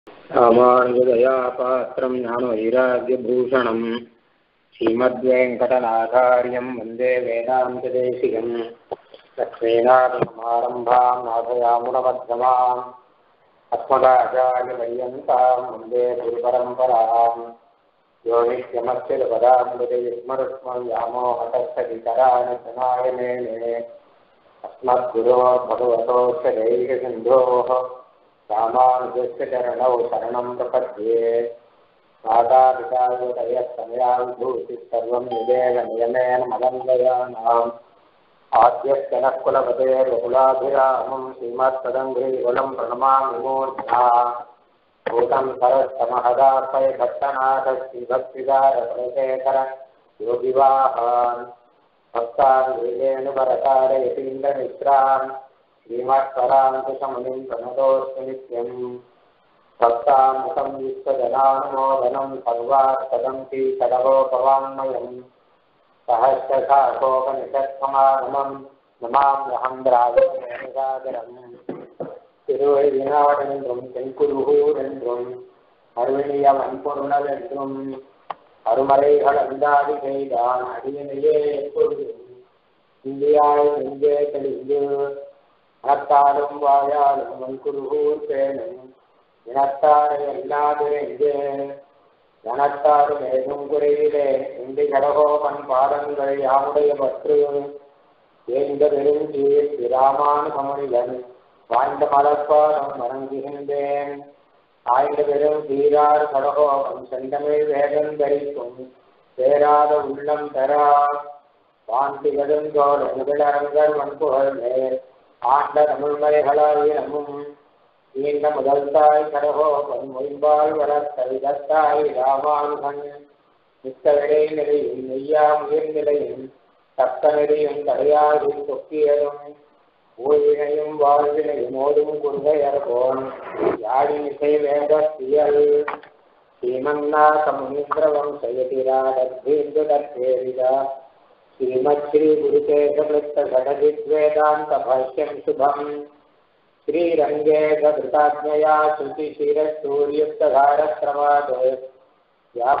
ராமானுஜதயா பாத்திரம் ஞானவைராகியபூஷணம் ஸ்ரீமத்வேங்கடநாதாரியம் வந்தே வேதாந்ததேசிகம் லக்ஷ்மீநாதசமாரம்பாம் நாதயாமுனமध्यமாம் अस्मदाचार्यपर्यन्ताम् वन्दे गुरुपरम्पराम् यो नित्यमस्यपदाम्बुजयुग्मरुक्मव्यामोहतस्तदितराणि जनाय मेने अस्मद्गुरोर्भगवतोश्च दैकसिन्धोः रामानुजस्य चरणौ शरणं प्रपद्ये मातापितायुतयस्तमया विभूतिः सर्वं निदेव नियमेन मदन्वयानाम् आद्यस्य नः कुलपतेर्बहुलाभिरामं श्रीमत्पदङ्घ्रीवलं प्रणमामि मूर्धा भूतं सरस्तमहदार्पय भट्टनाथश्रीभक्तिदारप्रशेखर योगिवाहान् भक्तान् वीरेणुपरकारयतीन्द्रमित्रान् श्रीमत्पराङ्कुशमुनिं प्रणतोऽस्तु नित्यम् भक्तामुखं विश्वजनानुमोदनं सर्वार्थदन्ति षडगोपवाङ्मयम् सहस्रशाखोपनिषत्समागमम् नमाम्यहं द्राविडसागरम् திருவழிநாடென்றும் தென்குருகூர் என்றும் அருளியவன் பொருணவென்றும் அருமறைகள் அந்தாதி செய்தான் அடியினையே எப்பொழுதும் இந்தியாய் நெஞ்சே தெளிந்து அனத்தாலும் வாயாலும் வன்குருகூர் பேணும் இனத்தாரை அல்லாது எங்கே கனத்தாரும் ஏதும் குறைவிலே இந்தி கடகோபன் பாடங்கள் யாமுடைய பற்று ஏந்த பெருஞ்சீர் திராமானுகமுனிதன் வாய்ந்த மலர்பாடம் வணங்குகின்றேன் ஆய்ந்த பெரும் தீரார் கடகோபம் செந்தமிழ் வேதம் தரிக்கும் சேராத உள்ளம் தரா வாந்தி கடுங்கோடு முதலரங்கர் வன்புகழ் மேல் ஆண்ட தமிழ்மறைகளாய் நமும் நீண்ட முதல் தாய் கடகோபன் மொயம்பால் வளர்த்த இதத்தாய் ராமானுகன் மிக்க விடை நிலையும் நெய்யா உயிர் நிலையும் தக்க நெறியும் தடையாடி தொக்கியதும் ஊழினையும் வாழ்வினையும் ஓடும் குருகையர்கோன் யாழி இசை வேத தியல் ஸ்ரீமன்னாத முனீந்திர வம்சயதிராடீந்து தத்தேரிதா ஸ்ரீமத் ஸ்ரீ குருகேசமித்த கடஜித்வேதாந்த பாஷ்யம் சுபம் श्रीरङ्गे गृताज्ञया श्रुतिशिरसूर्युक्तधारक्रमात् या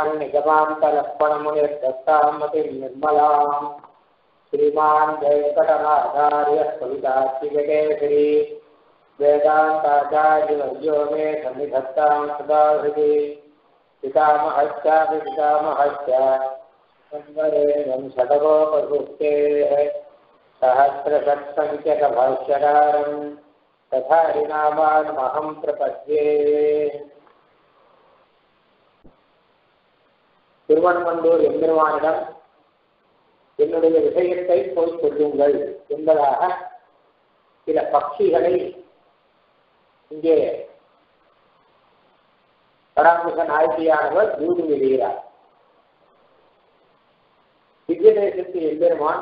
कुर्वन्निगमान्तलक्ष्मणमुनिर्दत्तामतिं निर्मलाम् श्रीमान् वेङ्कटनाचार्यः कवितार्थिकेसरी वेदान्ताचार्यवर्यो मे सन्निधत्तां सदा हृदि पितामहश्चापि पितामहश्च संवरेण्यं षडगोपसूक्तेः सहस्रषट्सङ्ख्यकभाष्यकारम् तथा हरिनामानमहं प्रपद्ये திருவண்ணமந்தூர் எம்பெருமானிடம் என்னுடைய விஷயத்தை போய் சொல்லுங்கள் என்பதாக சில பட்சிகளை இங்கே பராமுக நாயகியானவர் தூது விடுகிறார் திவ்ய தேசத்து எம்பெருமான்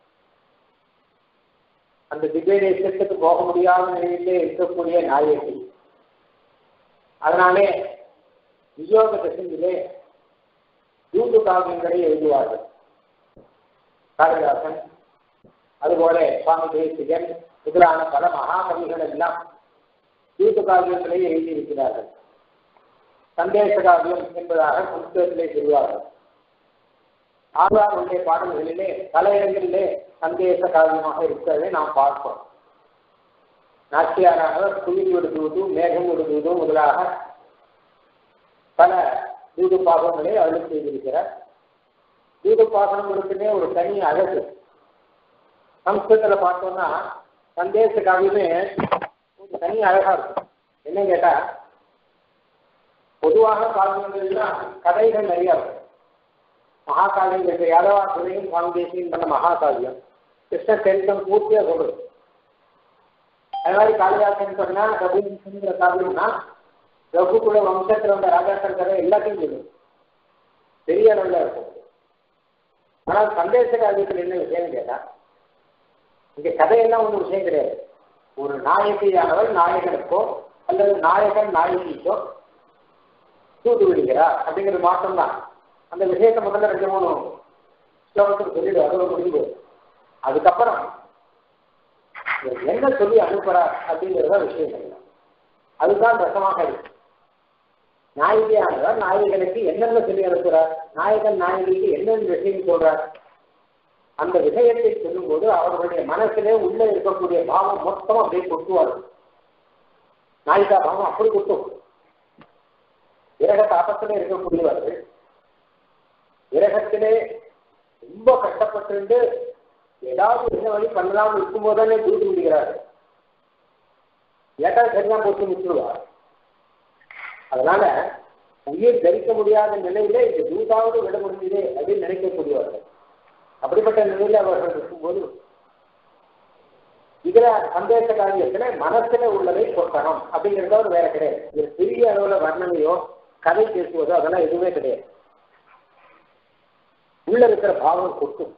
அந்த திவ்ய தேசத்துக்கு போக முடியாத நிலையிலே இருக்கக்கூடிய நாயகி அதனாலே வியோக தசமிலே தூது காவியங்களை எழுதுவார்கள் காளிதாசன் அதுபோல சுவாமி தேசிகன் முதலான பல மகாகவிகள் எல்லாம் தூது காவியங்களை எழுதியிருக்கிறார்கள் சந்தேச காவியம் என்பதாக சம்ஸ்கிருதத்திலே சொல்வார்கள் ஆழ்வாருடைய பாடல்களிலே பல இடங்களிலே சந்தேச காவியமாக இருக்கிறதை நாம் பார்ப்போம் நாச்சியாரானவர் குயில் விடுதூது மேகம் விடுதூது முதலாக பல தூது பாகங்களை அருள் செய்திருக்கிறார் தூது பாகனங்களுக்குமே ஒரு தனி அழகு சம்ஸ்கிருதத்தில் பார்த்தோம்னா சந்தேச காவியமே ஒரு தனி அழகா இருக்கும் என்ன கேட்டா பொதுவாக காவியங்கள்லாம் கதைகள் நிறைய இருக்கும் மகாகாவியம் என்ற யாதவாசுரையும் சுவாமி தேசியம் பண்ண மகாகாவியம் கிருஷ்ண சரித்தம் பூர்த்தியாக சொல்றது அது மாதிரி காளிதாசன் சொன்னா ரகுங்கிற காவியம்னா ரகுகுல வம்சத்தில் வந்த ராஜாக்கள் கதை எல்லாத்தையும் சொல்லும் பெரிய அளவில் இருக்கும் ஆனால் சந்தேச காவியத்தில் என்ன விஷயம் கேட்டா இங்க கதையெல்லாம் ஒன்றும் விஷயம் கிடையாது ஒரு நாயகியானவர் நாயகனுக்கோ அல்லது நாயகன் நாயகிக்கோ தூது விடுகிறார் அப்படிங்கிறது மாற்றம்தான் அந்த விஷயத்தை முதல்ல ரெண்டு மூணு ஸ்லோகத்துக்கு சொல்லிடு அதோட முடிவு அதுக்கப்புறம் இவர் என்ன சொல்லி அனுப்புறார் அப்படிங்கிறத விஷயம் இல்லை அதுதான் ரசமாக இருக்கு நாயகியானவர் நாயகனுக்கு என்னென்ன சொல்லி அனுப்புகிறார் நாயகன் நாயகிக்கு என்னென்ன விஷயம் சொல்றார் அந்த விஷயத்தை சொல்லும்போது அவர்களுடைய மனசிலே உள்ள இருக்கக்கூடிய பாவம் மொத்தம் அப்படியே கொட்டுவார் நாயிகா பாவம் அப்படி கொட்டும் விரக தாபத்திலே இருக்கக்கூடியவர்கள் விரகத்திலே ரொம்ப கஷ்டப்பட்டு ஏதாவது என்ன வழி பண்ணலாம்னு இருக்கும்போது தானே தூக்கி முடிகிறார்கள் ஏட்டா சரியா போட்டு முடிச்சுடுவார் அதனால உயிர் தரிக்க முடியாத நிலையில இந்த தூதாவது விட முடியுதே அப்படின்னு நினைக்கக்கூடியவர்கள் அப்படிப்பட்ட நிலையில அவர்கள் இருக்கும்போது இதுல சந்தேக காரியத்துல மனசுல உள்ளதை கொட்டணும் அப்படிங்கிறத ஒரு வேற கிடையாது இது பெரிய அளவுல வர்ணனையோ கதை பேசுவதோ அதெல்லாம் எதுவுமே கிடையாது உள்ள இருக்கிற பாவம் கொட்டும்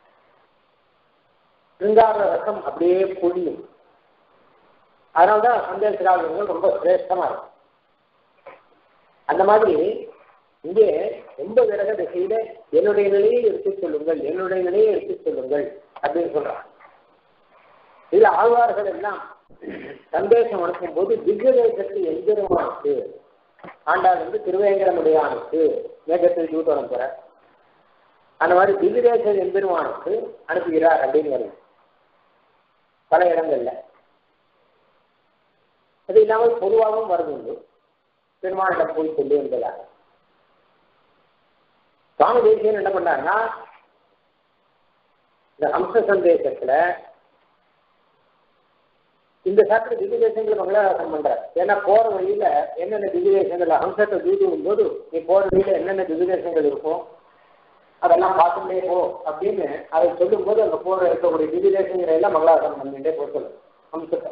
சிங்கார ரசம் அப்படியே பொழியும் அதனால்தான் சந்தேக காவியங்கள் ரொம்ப சிரேஷ்டமா இருக்கும் அந்த மாதிரி இங்கே ரொம்ப விரக திசையில என்னுடைய நிலையை எடுத்துச் சொல்லுங்கள் என்னுடைய நிலையை எடுத்துச் சொல்லுங்கள் அப்படின்னு சொல்றாங்க இதுல ஆழ்வார்கள் எல்லாம் சந்தேசம் அனுப்பும் போது திவ்யதேசத்து எந்திரமானுக்கு ஆண்டாள் வந்து திருவேங்கடமுடையானுக்கு மேகத்தில் தூத்து அனுப்புற அந்த மாதிரி திவ்யதேச எம்பெருமானுக்கு அனுப்புகிறார் அப்படின்னு வருது பல இடங்கள்ல அது இல்லாமல் பொதுவாகவும் வருது பெருமானிடம் போய் சொல்லி என்பதாக சுவாமி தேசியன் என்ன பண்ணாருன்னா இந்த ஹம்ச சந்தேசத்துல இந்த சாப்பிட்டு திவ்ய தேசங்களை மங்களாதாசம் பண்றார் ஏன்னா போற வழியில என்னென்ன திவ்ய தேசங்கள் ஹம்சத்தை தூதும் போது நீ போற வழியில என்னென்ன திவ்ய தேசங்கள் இருக்கும் அதெல்லாம் பார்த்துட்டே போ அப்படின்னு அதை சொல்லும் போது அங்க போற இருக்கக்கூடிய திவ்ய தேசங்களை எல்லாம் மங்களாதாசம் பண்ணிட்டே போக சொல்லு ஹம்சத்தை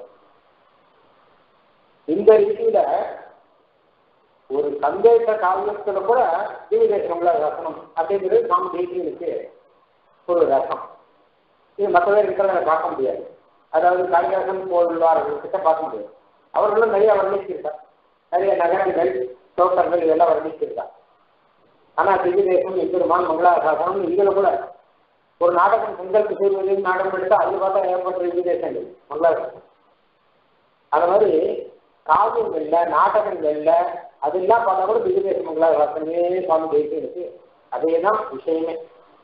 இந்த ரீதியில ஒரு சந்தேக காவியத்துல கூட திவ்யதேசம்ல ரசனம் அப்படிங்கிறது சுவாமி தேசியனுக்கு ஒரு ரசம் இது மற்ற பேர் இருக்கிறத பார்க்க முடியாது அதாவது காளிதாசன் போலுள்ளார்கள் கிட்ட பார்க்க முடியாது அவர்களும் நிறைய வர்ணிச்சிருக்கார் நிறைய நகரங்கள் தோட்டங்கள் இதெல்லாம் வர்ணிச்சிருக்கார் ஆனா திவ்யதேசம் எம்பெருமான் மங்களாசாசனம் இதுல கூட ஒரு நாடகம் செங்கல் சூழ்நிலையும் நாடகம் எடுத்தா அது பார்த்தா ஏற்பட்ட திவ்யதேசங்கள் மங்களாசாசனம் அது மாதிரி காவியங்கள்ல நாடகங்கள்ல அதெல்லாம் பார்த்தா கூட திவ்யதேச மங்களாசாசனமே சுவாமி தேசியனுக்கு அதே தான் விஷயமே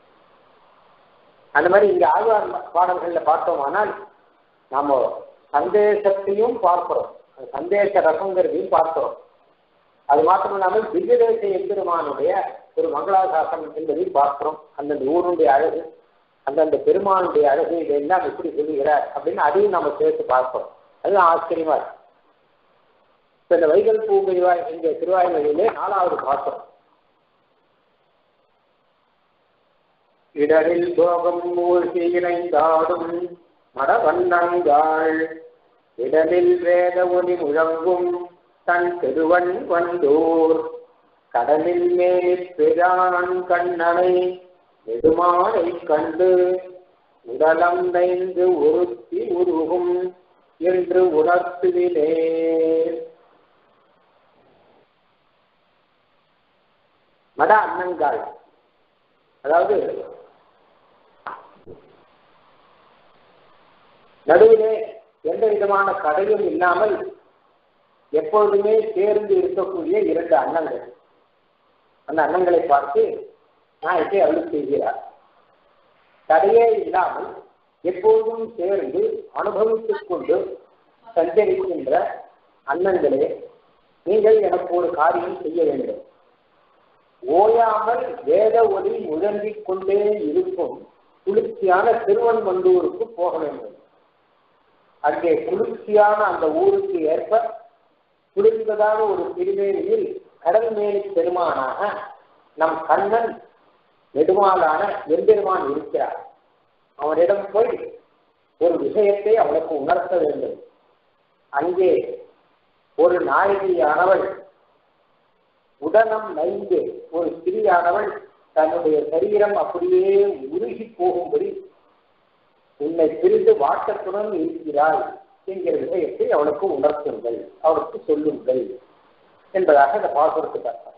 அந்த மாதிரி இங்க ஆழ்வார் பாடல்கள்ல பார்த்தோமானால் நாம சந்தேசத்தையும் பார்க்கிறோம் சந்தேச ரசங்கிறதையும் பார்க்கிறோம் அது மாத்திரம் இல்லாமல் திவ்யதேச எம்பெருமானுடைய ஒரு மங்களாசாசனம் என்பதையும் பார்க்கிறோம் அந்தந்த ஊருடைய அழகு அந்தந்த பெருமானுடைய அழகு இதெல்லாம் எப்படி சொல்லுகிறார் அப்படின்னு அதையும் நம்ம சேர்த்து பார்க்கிறோம் அதுதான் ஆச்சரியமா இருக்கு இப்ப இந்த வைகல் பூங்கைவாய் என்ற திருவாய்மொழியிலே நாலாவது பாசம் இடரில் போகம் மூழ்கி இணைந்தாடும் மடவண்ணங்காள் இடலில் வேத ஒலி முழங்கும் தன் திருவன் வந்தோர் கடலில் மேலிற் பிரான் கண்ணனை நெடுமாலை கண்டு உடலம் நைந்து ஒருத்தி உருகும் என்று உணர்த்துவிலே மட அண்ணங்காள் அதாவது நடுவிலே எந்த விதமான கடையும் இல்லாமல் எப்பொழுதுமே சேர்ந்து இருக்கக்கூடிய இரண்டு அண்ணங்கள் அந்த அண்ணங்களை பார்த்து நாயத்தை அருள் செய்கிறார் தடையே இல்லாமல் எப்பொழுதும் சேர்ந்து அனுபவித்துக் கொண்டு சஞ்சரிக்கின்ற அண்ணங்களே நீங்கள் எனக்கு ஒரு காரியம் செய்ய வேண்டும் ஓயாமல் வேத ஒளி முழங்கிக் கொண்டே இருக்கும் குளிர்ச்சியான திருவன்மண்டூருக்கு போக வேண்டும் அங்கே குளிர்ச்சியான அந்த ஊருக்கு ஏற்ப குளிர்ந்ததான ஒரு திருமேனியில் கடல் மேலி பெருமானாக நம் கண்ணன் நெடுமாலான எம்பெருமான் இருக்கிறார் அவனிடம் போய் ஒரு விஷயத்தை அவனுக்கு உணர்த்த வேண்டும் அங்கே ஒரு நாயகியானவள் உடனம் நைந்து ஒரு ஸ்திரியானவள் தன்னுடைய சரீரம் அப்படியே உருகி போகும்படி உன்னை பிரிந்து வாட்டத்துடன் இருக்கிறாள் என்கிற விஷயத்தை அவளுக்கு உணர்த்துங்கள் அவளுக்கு சொல்லுங்கள் என்பதாக இந்த பாசுரத்துக்கு அர்த்தம்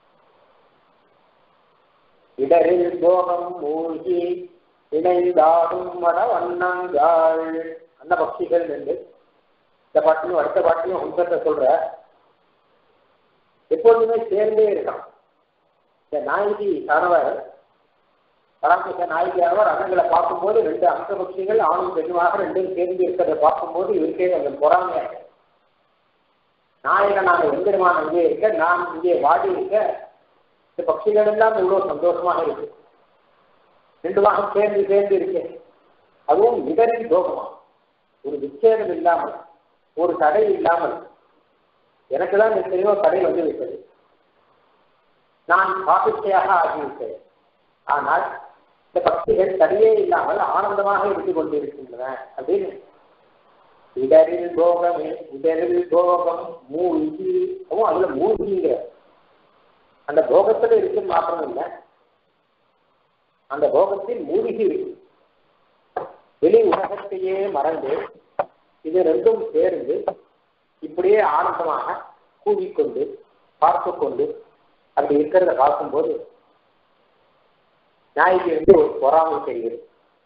இடரில் போகம் மூழ்கி இணைந்தாடும் மட வண்ணங்காள் அந்த பக்திகள் என்று இந்த பாட்டிலும் அடுத்த பாட்டிலும் ஹம்சத்தை சொல்ற எப்பொழுதுமே சேர்ந்தே இருக்கான் இந்த நாயகி கணவர் பராமரிக்க நாயகியானவர் அண்ணங்களை பார்க்கும்போது ரெண்டு அங்கபக்ஷிகள் ஆணும் பெண்ணுமாக ரெண்டும் சேர்ந்து இருக்கிறத பார்க்கும்போது இருக்கே அந்த பொறாமையா இருக்கு நாயகனாக எந்திரமான இங்கே இருக்க நான் இங்கே வாடி இருக்க இந்த பட்சிகள் எல்லாம் இவ்வளவு சந்தோஷமாக இருக்கு ரெண்டு வாகம் சேர்ந்து சேர்ந்து இருக்கேன் அதுவும் மிகரின் தோகமா ஒரு விச்சேதம் இல்லாமல் ஒரு தடை இல்லாமல் எனக்கு தான் எத்தனையோ தடை வந்து விட்டது நான் பாபிச்சையாக ஆகிவிட்டேன் ஆனால் இந்த பக்திகள் தடையே இல்லாமல் ஆனந்தமாக இருந்து கொண்டிருக்கின்றன அப்படின்னு இடரில் போகமே இடரில் போகம் மூழ்கி அதுல மூழ்கிங்கிற அந்த போகத்துல இருக்கு மாத்திரம் இல்லை அந்த போகத்தில் மூழ்கி இருக்கு வெளி உலகத்தையே மறந்து இது ரெண்டும் சேர்ந்து இப்படியே ஆனந்தமாக கூவிக்கொண்டு பார்த்து கொண்டு அப்படி இருக்கிறத பார்க்கும்போது நாய்க்கு வந்து ஒரு பொறாமை தெரிகிறது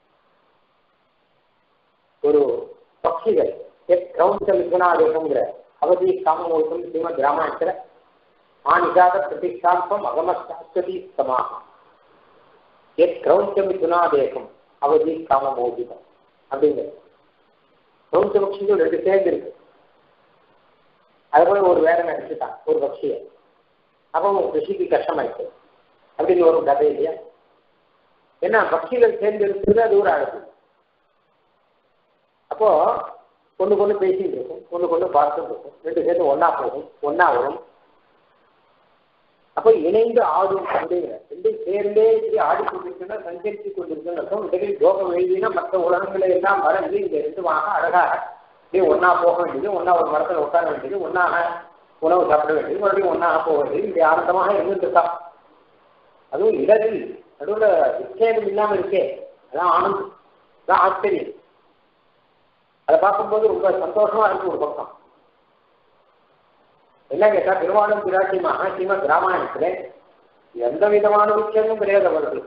ஒரு பட்சிகள் கிரௌஞ்சல் விஸ்வநாதேகங்கிற அவதி காமமோசம் ஸ்ரீமத் ராமாயணத்துல ஆனிஜாத பிரதிஷ்டாந்தம் அகமசாஸ்வதி சமாகம் எத் கிரௌஞ்சம் விஸ்வநாதேகம் அவதி காமமோதிதம் அப்படிங்கிற கிரௌஞ்ச பட்சிகள் ரெண்டு சேர்ந்து இருக்கு அது போல ஒரு வேலை நினைச்சுட்டான் ஒரு பட்சியை அப்போ ரிஷிக்கு கஷ்டமாயிடுச்சு அப்படின்னு ஒரு கதை இல்லையா ஏன்னா பக்திகள் சேர்ந்து இருக்கிறது அது ஒரு அழகு அப்போ ஒன்று கொண்டு பேசிட்டு இருக்கும் ஒன்று கொண்டு பார்த்துட்டு இருக்கும் ரெண்டு சேர்ந்து ஒன்னா போகும் ஒன்னா வரும் அப்போ இணைந்து ஆடும் அப்படிங்கிற ரெண்டும் சேர்ந்தே இப்படி ஆடிக்கொண்டிருக்குன்னா சஞ்சரித்து கொண்டிருக்குன்னு இடையில் யோகம் எழுதினா மற்ற உலகங்களை எல்லாம் மறந்து இங்க ரெண்டுமாக அழகாக இப்படியே ஒன்னா போக வேண்டியது ஒன்னா ஒரு மரத்தில் உட்கார வேண்டியது ஒன்னாக உணவு சாப்பிட வேண்டியது மறுபடியும் ஒன்னாக போக வேண்டியது இப்படி ஆனந்தமாக இருந்துட்டு அதுவும் இடரில் நடுவில் விச்சேதம் இல்லாமல் இருக்கே அதான் ஆனந்தம் அதான் ஆச்சரியம் அதை பார்க்கும்போது ரொம்ப சந்தோஷமா இருக்கு ஒரு பக்கம் என்ன கேட்டா திருவாளம் பிராட்டியமாக ஸ்ரீமத் ராமாயணத்துல எந்த விதமான விஷயமும் கிடையாது அவர்கள்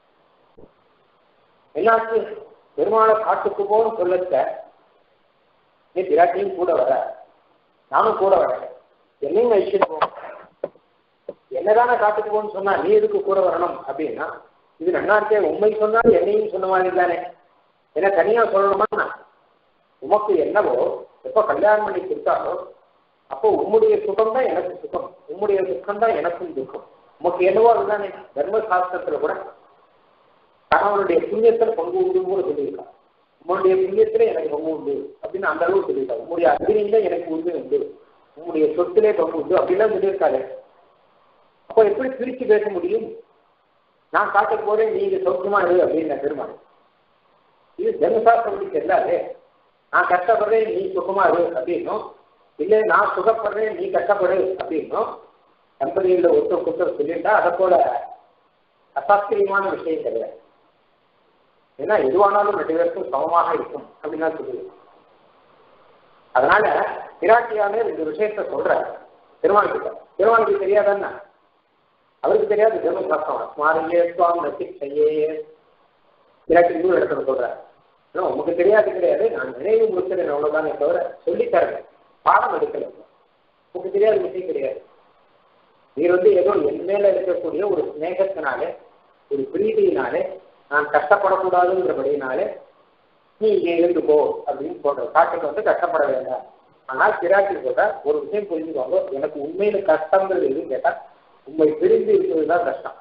என்னாச்சு பெருமாளை காட்டுக்கு போன்னு சொல்லத்த நீ பிராட்டியும் கூட வர நானும் கூட வரேன் என்னையும் வச்சுட்டு போ என்னதானே காட்டுக்கு போன்னு சொன்னா நீ எதுக்கு கூட வரணும் அப்படின்னா இது நன்னா இருக்கே உண்மை சொன்னால் என்னையும் சொன்ன மாதிரி தானே என்ன தனியா சொல்லணுமா உமக்கு என்னவோ எப்ப கல்யாணம் பண்ணி கொடுத்தாலோ அப்போ உம்முடைய சுகம் தான் எனக்கு சுகம் உம்முடைய துக்கம் தான் எனக்கும் துக்கம் உமக்கு என்னவோ அதுதானே தர்ம சாஸ்திரத்துல கூட கணவனுடைய புண்ணியத்துல பங்கு உண்டுன்னு கூட சொல்லியிருக்கான் உம்முடைய புண்ணியத்துல எனக்கு பங்கு உண்டு அப்படின்னு அந்த அளவு சொல்லியிருக்காங்க உம்முடைய அக்னியில எனக்கு உண்டு உண்டு உம்முடைய சொத்திலே பங்கு உண்டு அப்படிலாம் சொல்லியிருக்காரு அப்போ எப்படி பிரிச்சு பேச முடியும் நான் காட்ட போறேன் நீங்க சௌக்கியமா இரு அப்படின்னு பெருமாள் இது ஜென்மசாஸ்திரப்படி தெரியாது நான் கஷ்டப்படுறேன் நீ சுகமா இரு அப்படின்னும் இல்லை நான் சுகப்படுறேன் நீ கஷ்டப்படு அப்படின்னும் தம்பதியில் ஒருத்தர் ஒருத்தர் சொல்லிட்டா அதை போல அசாஸ்திரியமான விஷயம் கிடையாது ஏன்னா எதுவானாலும் ரெண்டு பேருக்கும் சமமாக இருக்கும் அப்படின்னு தான் சொல்லுவேன் அதனால பிராட்டியாலே இந்த விஷயத்த சொல்ற திருவாணிக்கிட்ட திருவாணிக்கு தெரியாதானே அவருக்கு தெரியாது தர்மசாஸ்திரம் ஸ்மாரியே சுவாமி நசிச்சையே பிராட்டி இன்னொரு இடத்துல சொல்றாரு உமக்கு தெரியாது கிடையாது நான் நினைவு முடிச்சிருக்கேன் அவ்வளவுதானே தவிர சொல்லித்தரேன் பாடம் எடுக்கல உனக்கு தெரியாத விஷயம் கிடையாது நீர் வந்து ஏதோ என் மேல இருக்கக்கூடிய ஒரு ஸ்நேகத்தினாலே ஒரு பிரீதியினாலே நான் கஷ்டப்படக்கூடாதுங்கிறபடினாலே நீ இங்கே இருந்துக்கோ அப்படின்னு சொல்ற காட்டுக்கு வந்து கஷ்டப்பட வேண்டாம் ஆனால் பிராட்டி சொல்ற ஒரு விஷயம் புரிஞ்சுக்கோங்க எனக்கு உண்மையில கஷ்டங்கிறது எதுவும் கேட்டா உண்மை பிரிந்து இருக்கிறது தான் கஷ்டம்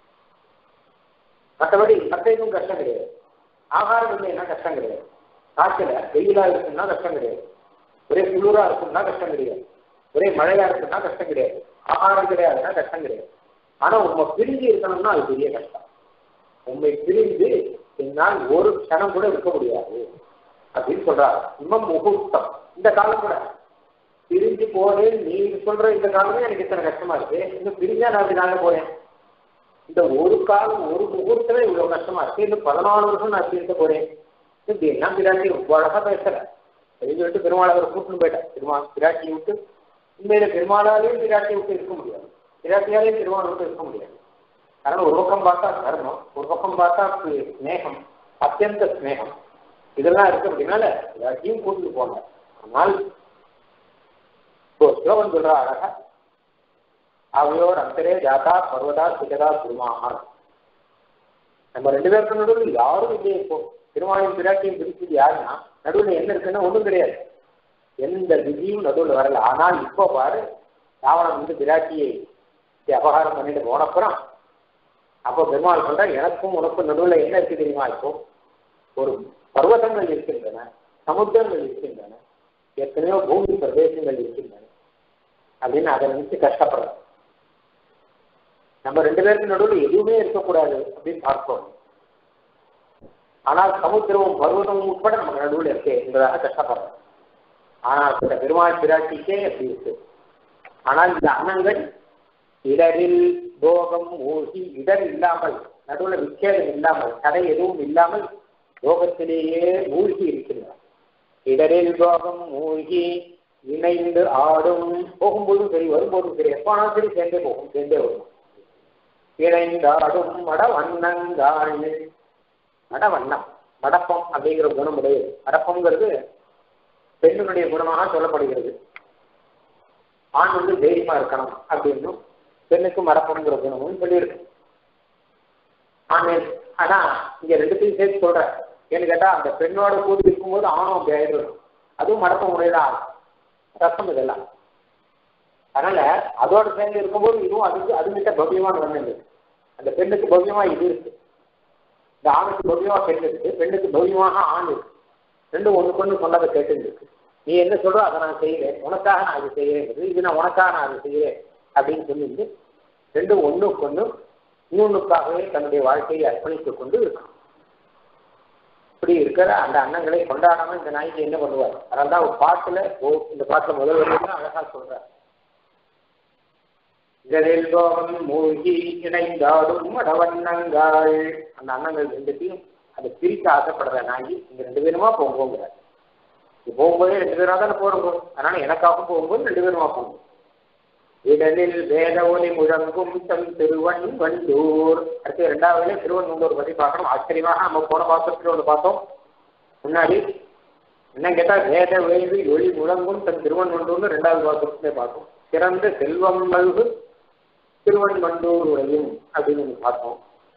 மற்றபடி மற்ற எதுவும் கஷ்டம் கிடையாது ஆகாரம் இல்லைன்னா கஷ்டம் கிடையாது காய்ச்சல வெயிலா இருக்குன்னா கஷ்டம் கிடையாது ஒரே குளிரா இருக்கும்னா கஷ்டம் கிடையாது ஒரே மழையா இருக்குன்னா கஷ்டம் கிடையாது ஆகாரம் கிடையாதுன்னா கஷ்டம் கிடையாது ஆனா உண்மை பிரிஞ்சு இருக்கணும்னா அது பெரிய கஷ்டம் உண்மை பிரிந்து என்னால் ஒரு க்ஷணம் கூட இருக்க முடியாது அப்படின்னு சொல்றாரு இம்மம் முகூர்த்தம் இந்த காலம் கூட பிரிஞ்சு போறேன் நீ சொல்ற இந்த காலமே எனக்கு இத்தனை கஷ்டமா இருக்கு இன்னும் பிரிஞ்சா நான் அப்படி நாளே போறேன் இந்த ஒரு காலம் ஒரு முகூர்த்தமே இவ்வளவு கஷ்டமா இருக்கு இன்னும் பதினாலு வருஷம் நான் பிரிக்க போறேன் இப்படி எல்லாம் பிராட்டி ரொம்ப அழகா பேசுறேன் அப்படின்னு சொல்லிட்டு பெருமாள் அவரை கூட்டின்னு போயிட்டேன் பெருமாள் பிராட்டியை விட்டு உண்மையில பெருமாளாலையும் பிராட்டியை விட்டு இருக்க முடியாது பிராட்டியாலையும் பெருமாள் விட்டு இருக்க முடியாது அதனால ஒரு பக்கம் பார்த்தா தர்மம் ஒரு பக்கம் பார்த்தா ஸ்நேகம் அத்தியந்த ஸ்நேகம் இதெல்லாம் இருக்கு அப்படின்னால பிராட்டியும் கூட்டிட்டு போனார் ஆனால் ஸ்லோகம் சொல்றா அழகா அவையோர் அந்தரே ஜாதா பர்வதா சிகதா குருமார் நம்ம ரெண்டு பேருக்கு நடுவில் யாரும் இல்லையே இப்போ திருமாலையும் பிராட்டியும் பிரிச்சது யாருன்னா நடுவில் என்ன இருக்குன்னா ஒன்றும் கிடையாது எந்த விதியும் நடுவில் வரல ஆனால் இப்போ பாரு ராவணன் வந்து பிராட்டியை அபகாரம் பண்ணிட்டு போனப்புறம் அப்போ பெருமாள் சொல்ற எனக்கும் உனக்கும் நடுவில் என்ன இருக்கு தெரியுமா இப்போ ஒரு பர்வதங்கள் இருக்கின்றன சமுத்திரங்கள் இருக்கின்றன எத்தனையோ பூமி பிரதேசங்கள் இருக்கின்றன அப்படின்னு அதை நினைச்சு கஷ்டப்படுறோம் நம்ம ரெண்டு பேருக்கு நடுவில் எதுவுமே இருக்கக்கூடாது அப்படின்னு பார்ப்போம் ஆனால் சமுத்திரமும் பருவதமும் உட்பட நமக்கு நடுவில் இருக்கு என்பதாக கஷ்டப்படுறோம் ஆனால் இந்த பெருமாள் பிராட்டிக்கே அப்படி இருக்கு ஆனால் இந்த அன்னங்கள் இடரில் போகம் ஊசி இடர் இல்லாமல் நடுவில் விச்சேதம் இல்லாமல் தடை எதுவும் இல்லாமல் போகத்திலேயே மூழ்கி இருக்கின்றன இடரில் போகம் மூழ்கி இணைந்து ஆடும் போகும்போதும் சரி வரும்போதும் சரி எப்போனாலும் சரி சேர்ந்தே போகும் சேர்ந்தே வரும் இணைந்தாடும் மடவண்ணங்காள் மடவண்ணம் மடப்பம் அப்படிங்கிற குணம் உடையது மடப்பம்ங்கிறது பெண்ணுடைய குணமாக சொல்லப்படுகிறது ஆண் வந்து தைரியமா இருக்கணும் அப்படின்னும் பெண்ணுக்கு மடப்பம்ங்கிற குணமும் சொல்லியிருக்கு ஆண் ஆனா இங்க ரெண்டுத்தையும் சேர்த்து சொல்றேன் ஏன்னு கேட்டா அந்த பெண்ணோட கூடி இருக்கும்போது ஆணும் அப்படி ஆயிடும் அதுவும் மடப்பம் உடையதான் ரசம் இதெல்லாம் அதனால அதோட சேர்ந்து இருக்கும்போது இதுவும் அதுக்கு அதுகிட்ட பவ்யமான ஒண்ணு அந்த பெண்ணுக்கு பவ்யமா இது இருக்கு இந்த ஆணுக்கு பவ்யமா பெண் இருக்கு பெண்ணுக்கு பவ்யமாக ஆண் இருக்கு ரெண்டும் ஒண்ணுக்கு ஒண்ணு சொன்னதை கேட்டு இருக்கு நீ என்ன சொல்றோ அதை நான் செய்கிறேன் உனக்காக நான் அது செய்கிறேன் இது நான் உனக்காக நான் அதை செய்கிறேன் அப்படின்னு சொல்லிட்டு ரெண்டும் ஒண்ணுக்கு ஒண்ணு இன்னொன்னுக்காகவே தன்னுடைய வாழ்க்கையை அர்ப்பணித்துக் கொண்டு இருக்கும் இப்படி இருக்கிற அந்த அன்னங்களை கொண்டாடாம இந்த நாய்க்கு என்ன பண்ணுவார் அதனால தான் ஒரு பாட்டுல ஓ இந்த பாட்டுல முதல் வரையும் அழகா சொல்றார் இதழில் போகம் மூழ்கி இணைந்தாடும் மடவண்ணங்காள் அந்த அன்னங்கள் ரெண்டுத்தையும் அதை பிரிக்க ஆசைப்படுற நாயி இங்க ரெண்டு பேருமா போகுங்கிறார் போகும்போதே ரெண்டு பேரா தானே போறோம் அதனால எனக்காகவும் போகும்போது ரெண்டு பேருமா போகும் இடலில் வேத ஒலி முழங்கும் தன் திருவன் வண்டூர் அடுத்து இரண்டாவதுல திருவண்ணூர் பத்தி பார்க்கணும் ஆச்சரியமாக நம்ம போன பாசத்துல ஒன்று பார்த்தோம் முன்னாடி என்ன கேட்டா வேத வேதி ஒளி முழங்கும் தன் திருவன்வண்டூர்னு ரெண்டாவது பாசத்திலே பார்த்தோம் சிறந்த செல்வம் மல்கு திருவன்வண்டூர் உடையும் அப்படின்னு ஒன்று பார்த்தோம்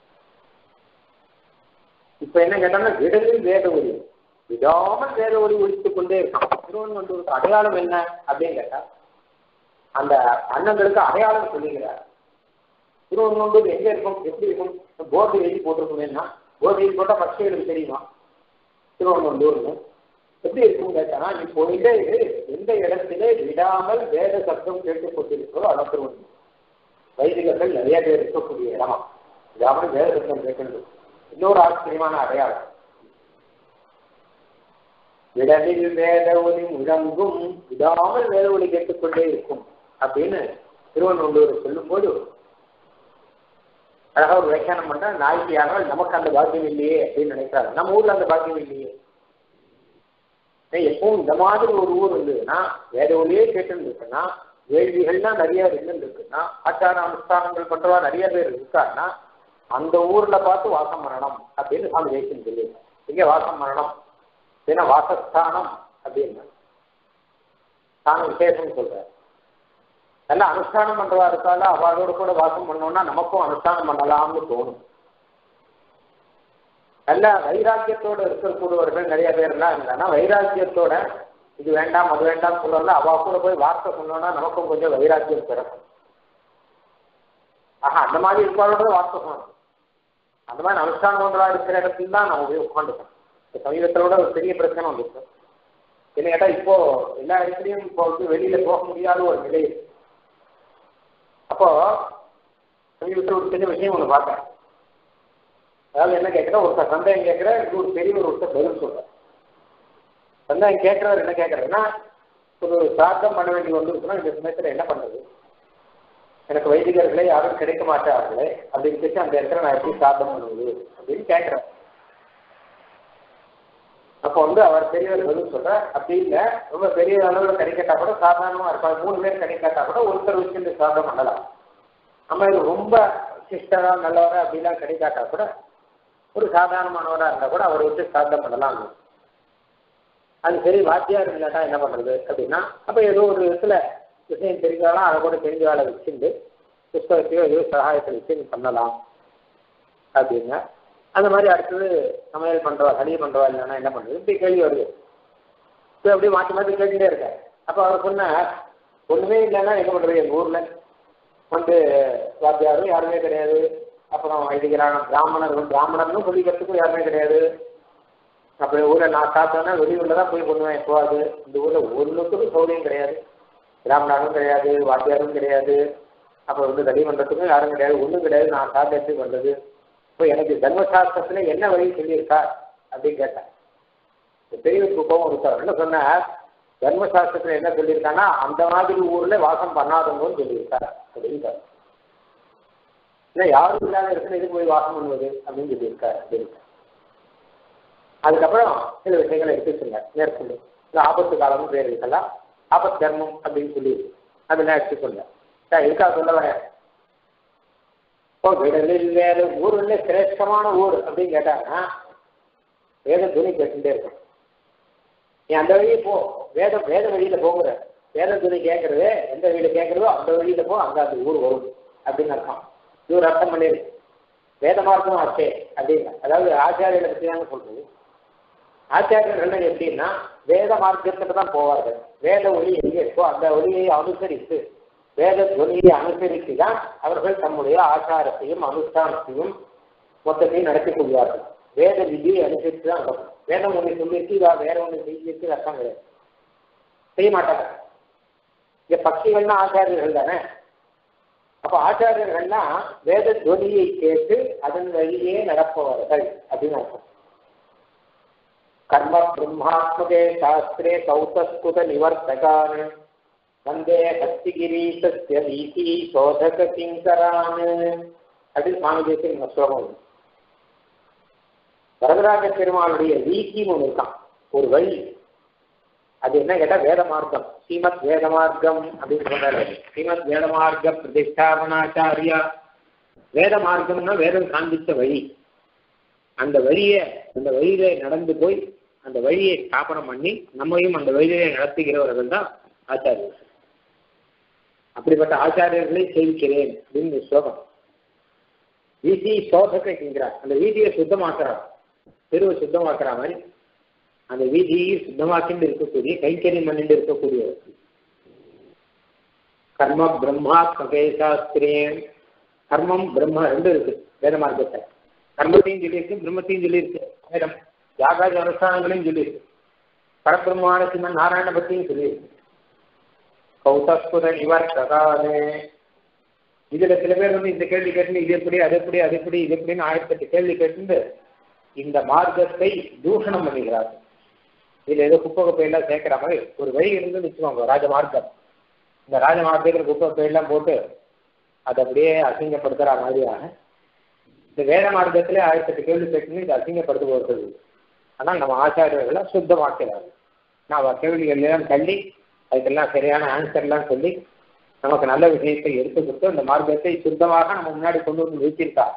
இப்ப என்ன கேட்டாங்கன்னா விடலில் வேத ஒளி விடாமல் வேத ஒளி ஒழித்துக் கொண்டே இருக்கான் திருவன்வண்டூருக்கு அடையாளம் என்ன அப்படின்னு கேட்டா அந்த அண்ணங்களுக்கு அடையாளம் சொல்லுகிறார் திருவண்ணூர் எங்க இருக்கும் எப்படி இருக்கும் போர்டு எழுதி போட்டிருக்கணும்னா போர்டு எழுதி போட்டா பச்சைகளுக்கு தெரியுமா திருவண்ணூர்னு எப்படி இருக்கும் கேட்டா நீ போயிட்டே இரு எந்த இடத்திலே விடாமல் வேத சப்தம் கேட்டுக் கொண்டிருக்கிறோ அதான் திருவண்ணூர் வைதிகர்கள் நிறைய பேர் இருக்கக்கூடிய இடமா விடாமல் வேத சப்தம் கேட்கிறது இன்னொரு ஆச்சரியமான அடையாளம் விடலில் வேத ஒலி முழங்கும் விடாமல் வேத ஒலி கேட்டுக்கொண்டே இருக்கும் அப்படின்னு திருவண்ணூர் சொல்லும்போது அழகா ஒரு வியாக்கியானம் பண்ண நாய்க்கு ஆனால் நமக்கு அந்த பாக்கியம் இல்லையே அப்படின்னு நினைக்கிறாங்க நம்ம ஊர்ல அந்த பாக்கியம் இல்லையே எப்பவும் இந்த மாதிரி ஒரு ஊர் இருந்ததுன்னா வேத ஒலியே கேட்டு இருக்குன்னா வேள்விகள்லாம் நிறைய இருந்து இருக்குன்னா ஆச்சார அனுஷ்டானங்கள் பண்றவா நிறைய பேர் இருக்காருன்னா அந்த ஊர்ல பார்த்து வாசம் பண்ணணும் அப்படின்னு சாமி தேசியம் சொல்லி இங்க வாசம் பண்ணணும் ஏன்னா வாசஸ்தானம் அப்படின்னு சாமி விசேஷம் சொல்றாரு நல்லா அனுஷ்டானம் பண்றதா இருக்கால அவளோட கூட வாசம் பண்ணோம்னா நமக்கும் அனுஷ்டானம் பண்ணலாம்னு தோணும் நல்ல வைராக்கியத்தோட இருக்கக்கூடியவர்கள் நிறைய பேர்லாம் இருந்தாங்கன்னா வைராக்கியத்தோட இது வேண்டாம் அது வேண்டாம் சொல்லல அவ கூட போய் வார்த்தை சொன்னோம்னா நமக்கும் கொஞ்சம் வைராக்கியம் பிறக்கும் ஆஹா அந்த மாதிரி இருப்பாளோட வார்த்தை சொல்லணும் அந்த மாதிரி அனுஷ்டானம் பண்றதா இருக்கிற இடத்துல தான் நம்ம போய் உட்காந்துக்கணும் சமீபத்தில் கூட ஒரு பெரிய பிரச்சனை வந்துருக்கு என்ன கேட்டா இப்போ எல்லா இடத்துலையும் இப்போ வந்து வெளியில போக முடியாத ஒரு நிலை இருக்கு அப்போ சமீபத்தில் ஒரு சின்ன விஷயம் ஒன்று பார்த்தேன் அதாவது என்ன கேட்குறேன் ஒருத்தர் சந்தேகம் கேட்குற இது ஒரு பெரியவர் ஒருத்தர் பதில் சொல்றேன் சந்தேகம் கேட்கிறவர் என்ன கேட்கறதுன்னா ஒரு சாத்தம் பண்ண வேண்டி வந்துருக்குன்னா இந்த சமயத்தில் என்ன பண்ணுறது எனக்கு வைதிகர்களே யாரும் கிடைக்க மாட்டார்களே அப்படின்னு சொல்லி அந்த இடத்துல நான் எப்படி சாத்தம் பண்ணுவது அப்படின்னு கேட்குறேன் அப்போ வந்து அவர் பெரியவர் பதில் சொல்ற அப்படி இல்லை ரொம்ப பெரிய அளவில் கிடைக்கட்டா கூட சாதாரணமா இருப்பாங்க மூணு பேர் கிடைக்காட்டா கூட ஒருத்தர் வச்சு இந்த சாதம் பண்ணலாம் நம்ம இது ரொம்ப சிஸ்டரா நல்லவரா அப்படிலாம் கிடைக்காட்டா கூட ஒரு சாதாரணமானவரா இருந்தா கூட அவரை வச்சு சாதம் பண்ணலாம் அது சரி வாத்தியார் இல்லாட்டா என்ன பண்றது அப்படின்னா அப்ப ஏதோ ஒரு விதத்துல விஷயம் தெரிஞ்சாலும் அதை கூட தெரிஞ்ச வேலை வச்சுட்டு புஸ்தகத்தையோ ஏதோ சகாயத்தை வச்சு நீ பண்ணலாம் அப்படிங்க அந்த மாதிரி அடுத்தது சமையல் பண்றவா சளி பண்றவா இல்லைன்னா என்ன பண்றது இப்படி கேள்வி வருது இப்போ அப்படியே மாற்றி மாற்றி கேட்டுட்டே இருக்காரு அப்போ அவர் சொன்ன ஒண்ணுமே இல்லைன்னா என்ன பண்றது எங்க ஊர்ல வந்து வாத்தியாரும் யாருமே கிடையாது அப்புறம் வைதிகரான பிராமணர்கள் பிராமணர்களும் சொல்லிக்கிறதுக்கும் யாருமே கிடையாது அப்படி ஊர்ல நான் சாப்பிட்டேன்னா வெளியூர்ல தான் போய் பண்ணுவேன் எப்போவாது இந்த ஊர்ல ஒன்றுக்கும் சௌகரியம் கிடையாது பிராமணரும் கிடையாது வாத்தியாரும் கிடையாது அப்புறம் வந்து தடி பண்றதுக்கும் யாரும் கிடையாது ஒன்றும் கிடையாது நான் சாப்பிட்டு எப்படி பண்றது இப்போ எனக்கு தர்மசாஸ்திரத்துல என்ன வழி சொல்லியிருக்கா அப்படின்னு கேட்டேன் பெரியவருக்கு கோபம் இருக்கார் என்ன சொன்னார் தர்மசாஸ்திரத்துல என்ன சொல்லியிருக்காங்கன்னா அந்த மாதிரி ஊர்ல வாசம் பண்ணாதவங்கன்னு சொல்லியிருக்கார் அப்படின்னு இல்லை யாரும் இல்லாத இடத்துல எதுக்கு போய் வாசம் பண்ணுவது அப்படின்னு சொல்லியிருக்காரு அப்படின்னு அதுக்கப்புறம் சில விஷயங்களை எடுத்து சொன்னார் மேற்கொண்டு இந்த ஆபத்து காலம்னு பேர் இருக்கலாம் ஆபத் தர்மம் அப்படின்னு சொல்லி அதெல்லாம் எடுத்து சொன்னேன் சார் எதுக்காக சொல்ல வரேன் இப்போ விடலில் வேற ஊர்ல சிரேஷ்டமான ஊர் அப்படின்னு கேட்டாங்கன்னா வேத துணி கேட்டுட்டே இருக்கும் நீ அந்த வழியே போ வேத வேத வழியில போங்கிற வேத துணி கேட்கறது எந்த வழியில கேட்கறதோ அந்த வழியில போ அங்க அந்த ஊர் வரும் அப்படின்னு அர்த்தம் இது ஒரு அர்த்தம் பண்ணிடு வேத மார்க்கம் ஆச்சே அப்படின்னு அதாவது ஆச்சாரியர்களை பற்றி தாங்க சொல்றது ஆச்சாரியர்கள் எப்படின்னா வேத மார்க்கத்துக்கு தான் போவார்கள் வேத ஒளி எங்கே இருக்கோ அந்த ஒளியை அனுசரித்து வேத துணியை அனுசரித்து தான் அவர்கள் தம்முடைய ஆச்சாரத்தையும் அனுஷ்டானத்தையும் மொத்தத்தையும் நடத்தி கொள்வார்கள் வேத விதியை அனுசரித்து தான் நடக்கும் வேதம் ஒன்று சொல்லிட்டு இதா வேற ஒன்று செய்யிருக்கு அர்த்தம் கிடையாது செய்ய மாட்டாங்க இங்க பக்திகள்னா ஆச்சாரியர்கள் தானே அப்ப ஆச்சாரியர்கள்னா வேத துவனியை கேட்டு அதன் வழியே நடப்பவர்கள் அப்படின்னு அர்த்தம் கர்ம பிரம்மாத்மகே சாஸ்திரே கௌதஸ்குத நிவர்த்தகான் வந்தே ஹஸ்திகிரீசஸ்ய வீதி சோதக கிங்கரான் அப்படின்னு சுவாமி தேசிய ஸ்லோகம் வரதராஜ பெருமானுடைய வீதின்னு ஒன்று இருக்கான் ஒரு வழி அது என்ன கேட்டா வேத மார்க்கம் ஸ்ரீமத் வேத மார்க்கம் அப்படின்னு சொல்றாரு ஸ்ரீமத் வேத மார்க்க பிரதிஷ்டாபனாச்சாரியா வேத மார்க்கம்னா வேதம் காண்பித்த வழி அந்த வழியை அந்த வழியில நடந்து போய் அந்த வழியை ஸ்தாபனம் பண்ணி நம்மையும் அந்த வழியை நடத்துகிறவர்கள் தான் ஆச்சாரியர்கள் அப்படிப்பட்ட ஆச்சாரியர்களை சேவிக்கிறேன் அப்படின்னு ஸ்லோகம் வீதி சோதக்கிறார் அந்த வீதியை சுத்தமாக்குறார் தெருவை சுத்தமாக்குற மாதிரி அந்த வீதியை சுத்தமாக்கிட்டு இருக்கக்கூடிய கைக்கறி மண்ணிட்டு இருக்கக்கூடியவர்கள் கர்ம பிரம்மா கபேசாஸ்திரேன் கர்மம் பிரம்ம ரெண்டு இருக்கு வேத மார்க்கத்தை கர்மத்தையும் சொல்லியிருக்கு பிரம்மத்தையும் சொல்லியிருக்கு வேதம் யாகாதி அனுஷ்டானங்களையும் சொல்லியிருக்கு பரபிரம்மான சிம்மன் நாராயண பத்தியும் சொல்லியிருக்கு கௌதஸ்புர நிவர்த்தகானே இதுல சில பேர் வந்து இந்த கேள்வி கேட்டு இது எப்படி அது எப்படி அது எப்படி இது எப்படின்னு ஆயிரத்தி கேள்வி கேட்டு இந்த மார்க்கத்தை தூஷணம் பண்ணுகிறார்கள் இதுல ஏதோ குப்பை குப்பையெல்லாம் சேர்க்கிற மாதிரி ஒரு வழி இருந்து வச்சுக்கோங்க ராஜமார்க்கம் இந்த ராஜமார்க்கத்தில் குப்பை குப்பையெல்லாம் போட்டு அதை அப்படியே அசிங்கப்படுத்துற மாதிரியாக இந்த வேத மார்க்கத்திலே ஆயிரத்தெட்டு கேள்வி கேட்டு இது அசிங்கப்படுத்துபவர்கள் ஆனால் நம்ம ஆச்சாரியர்களை சுத்தமாக்கிறார்கள் நான் கேள்விகள் எல்லாம் தள்ளி அதுக்கெல்லாம் சரியான ஆன்சர்லாம் சொல்லி நமக்கு நல்ல விஷயத்தை எடுத்து கொடுத்து அந்த மார்க்கத்தை சுத்தமாக நம்ம முன்னாடி கொண்டு வந்து நிறுத்தியிருக்கார்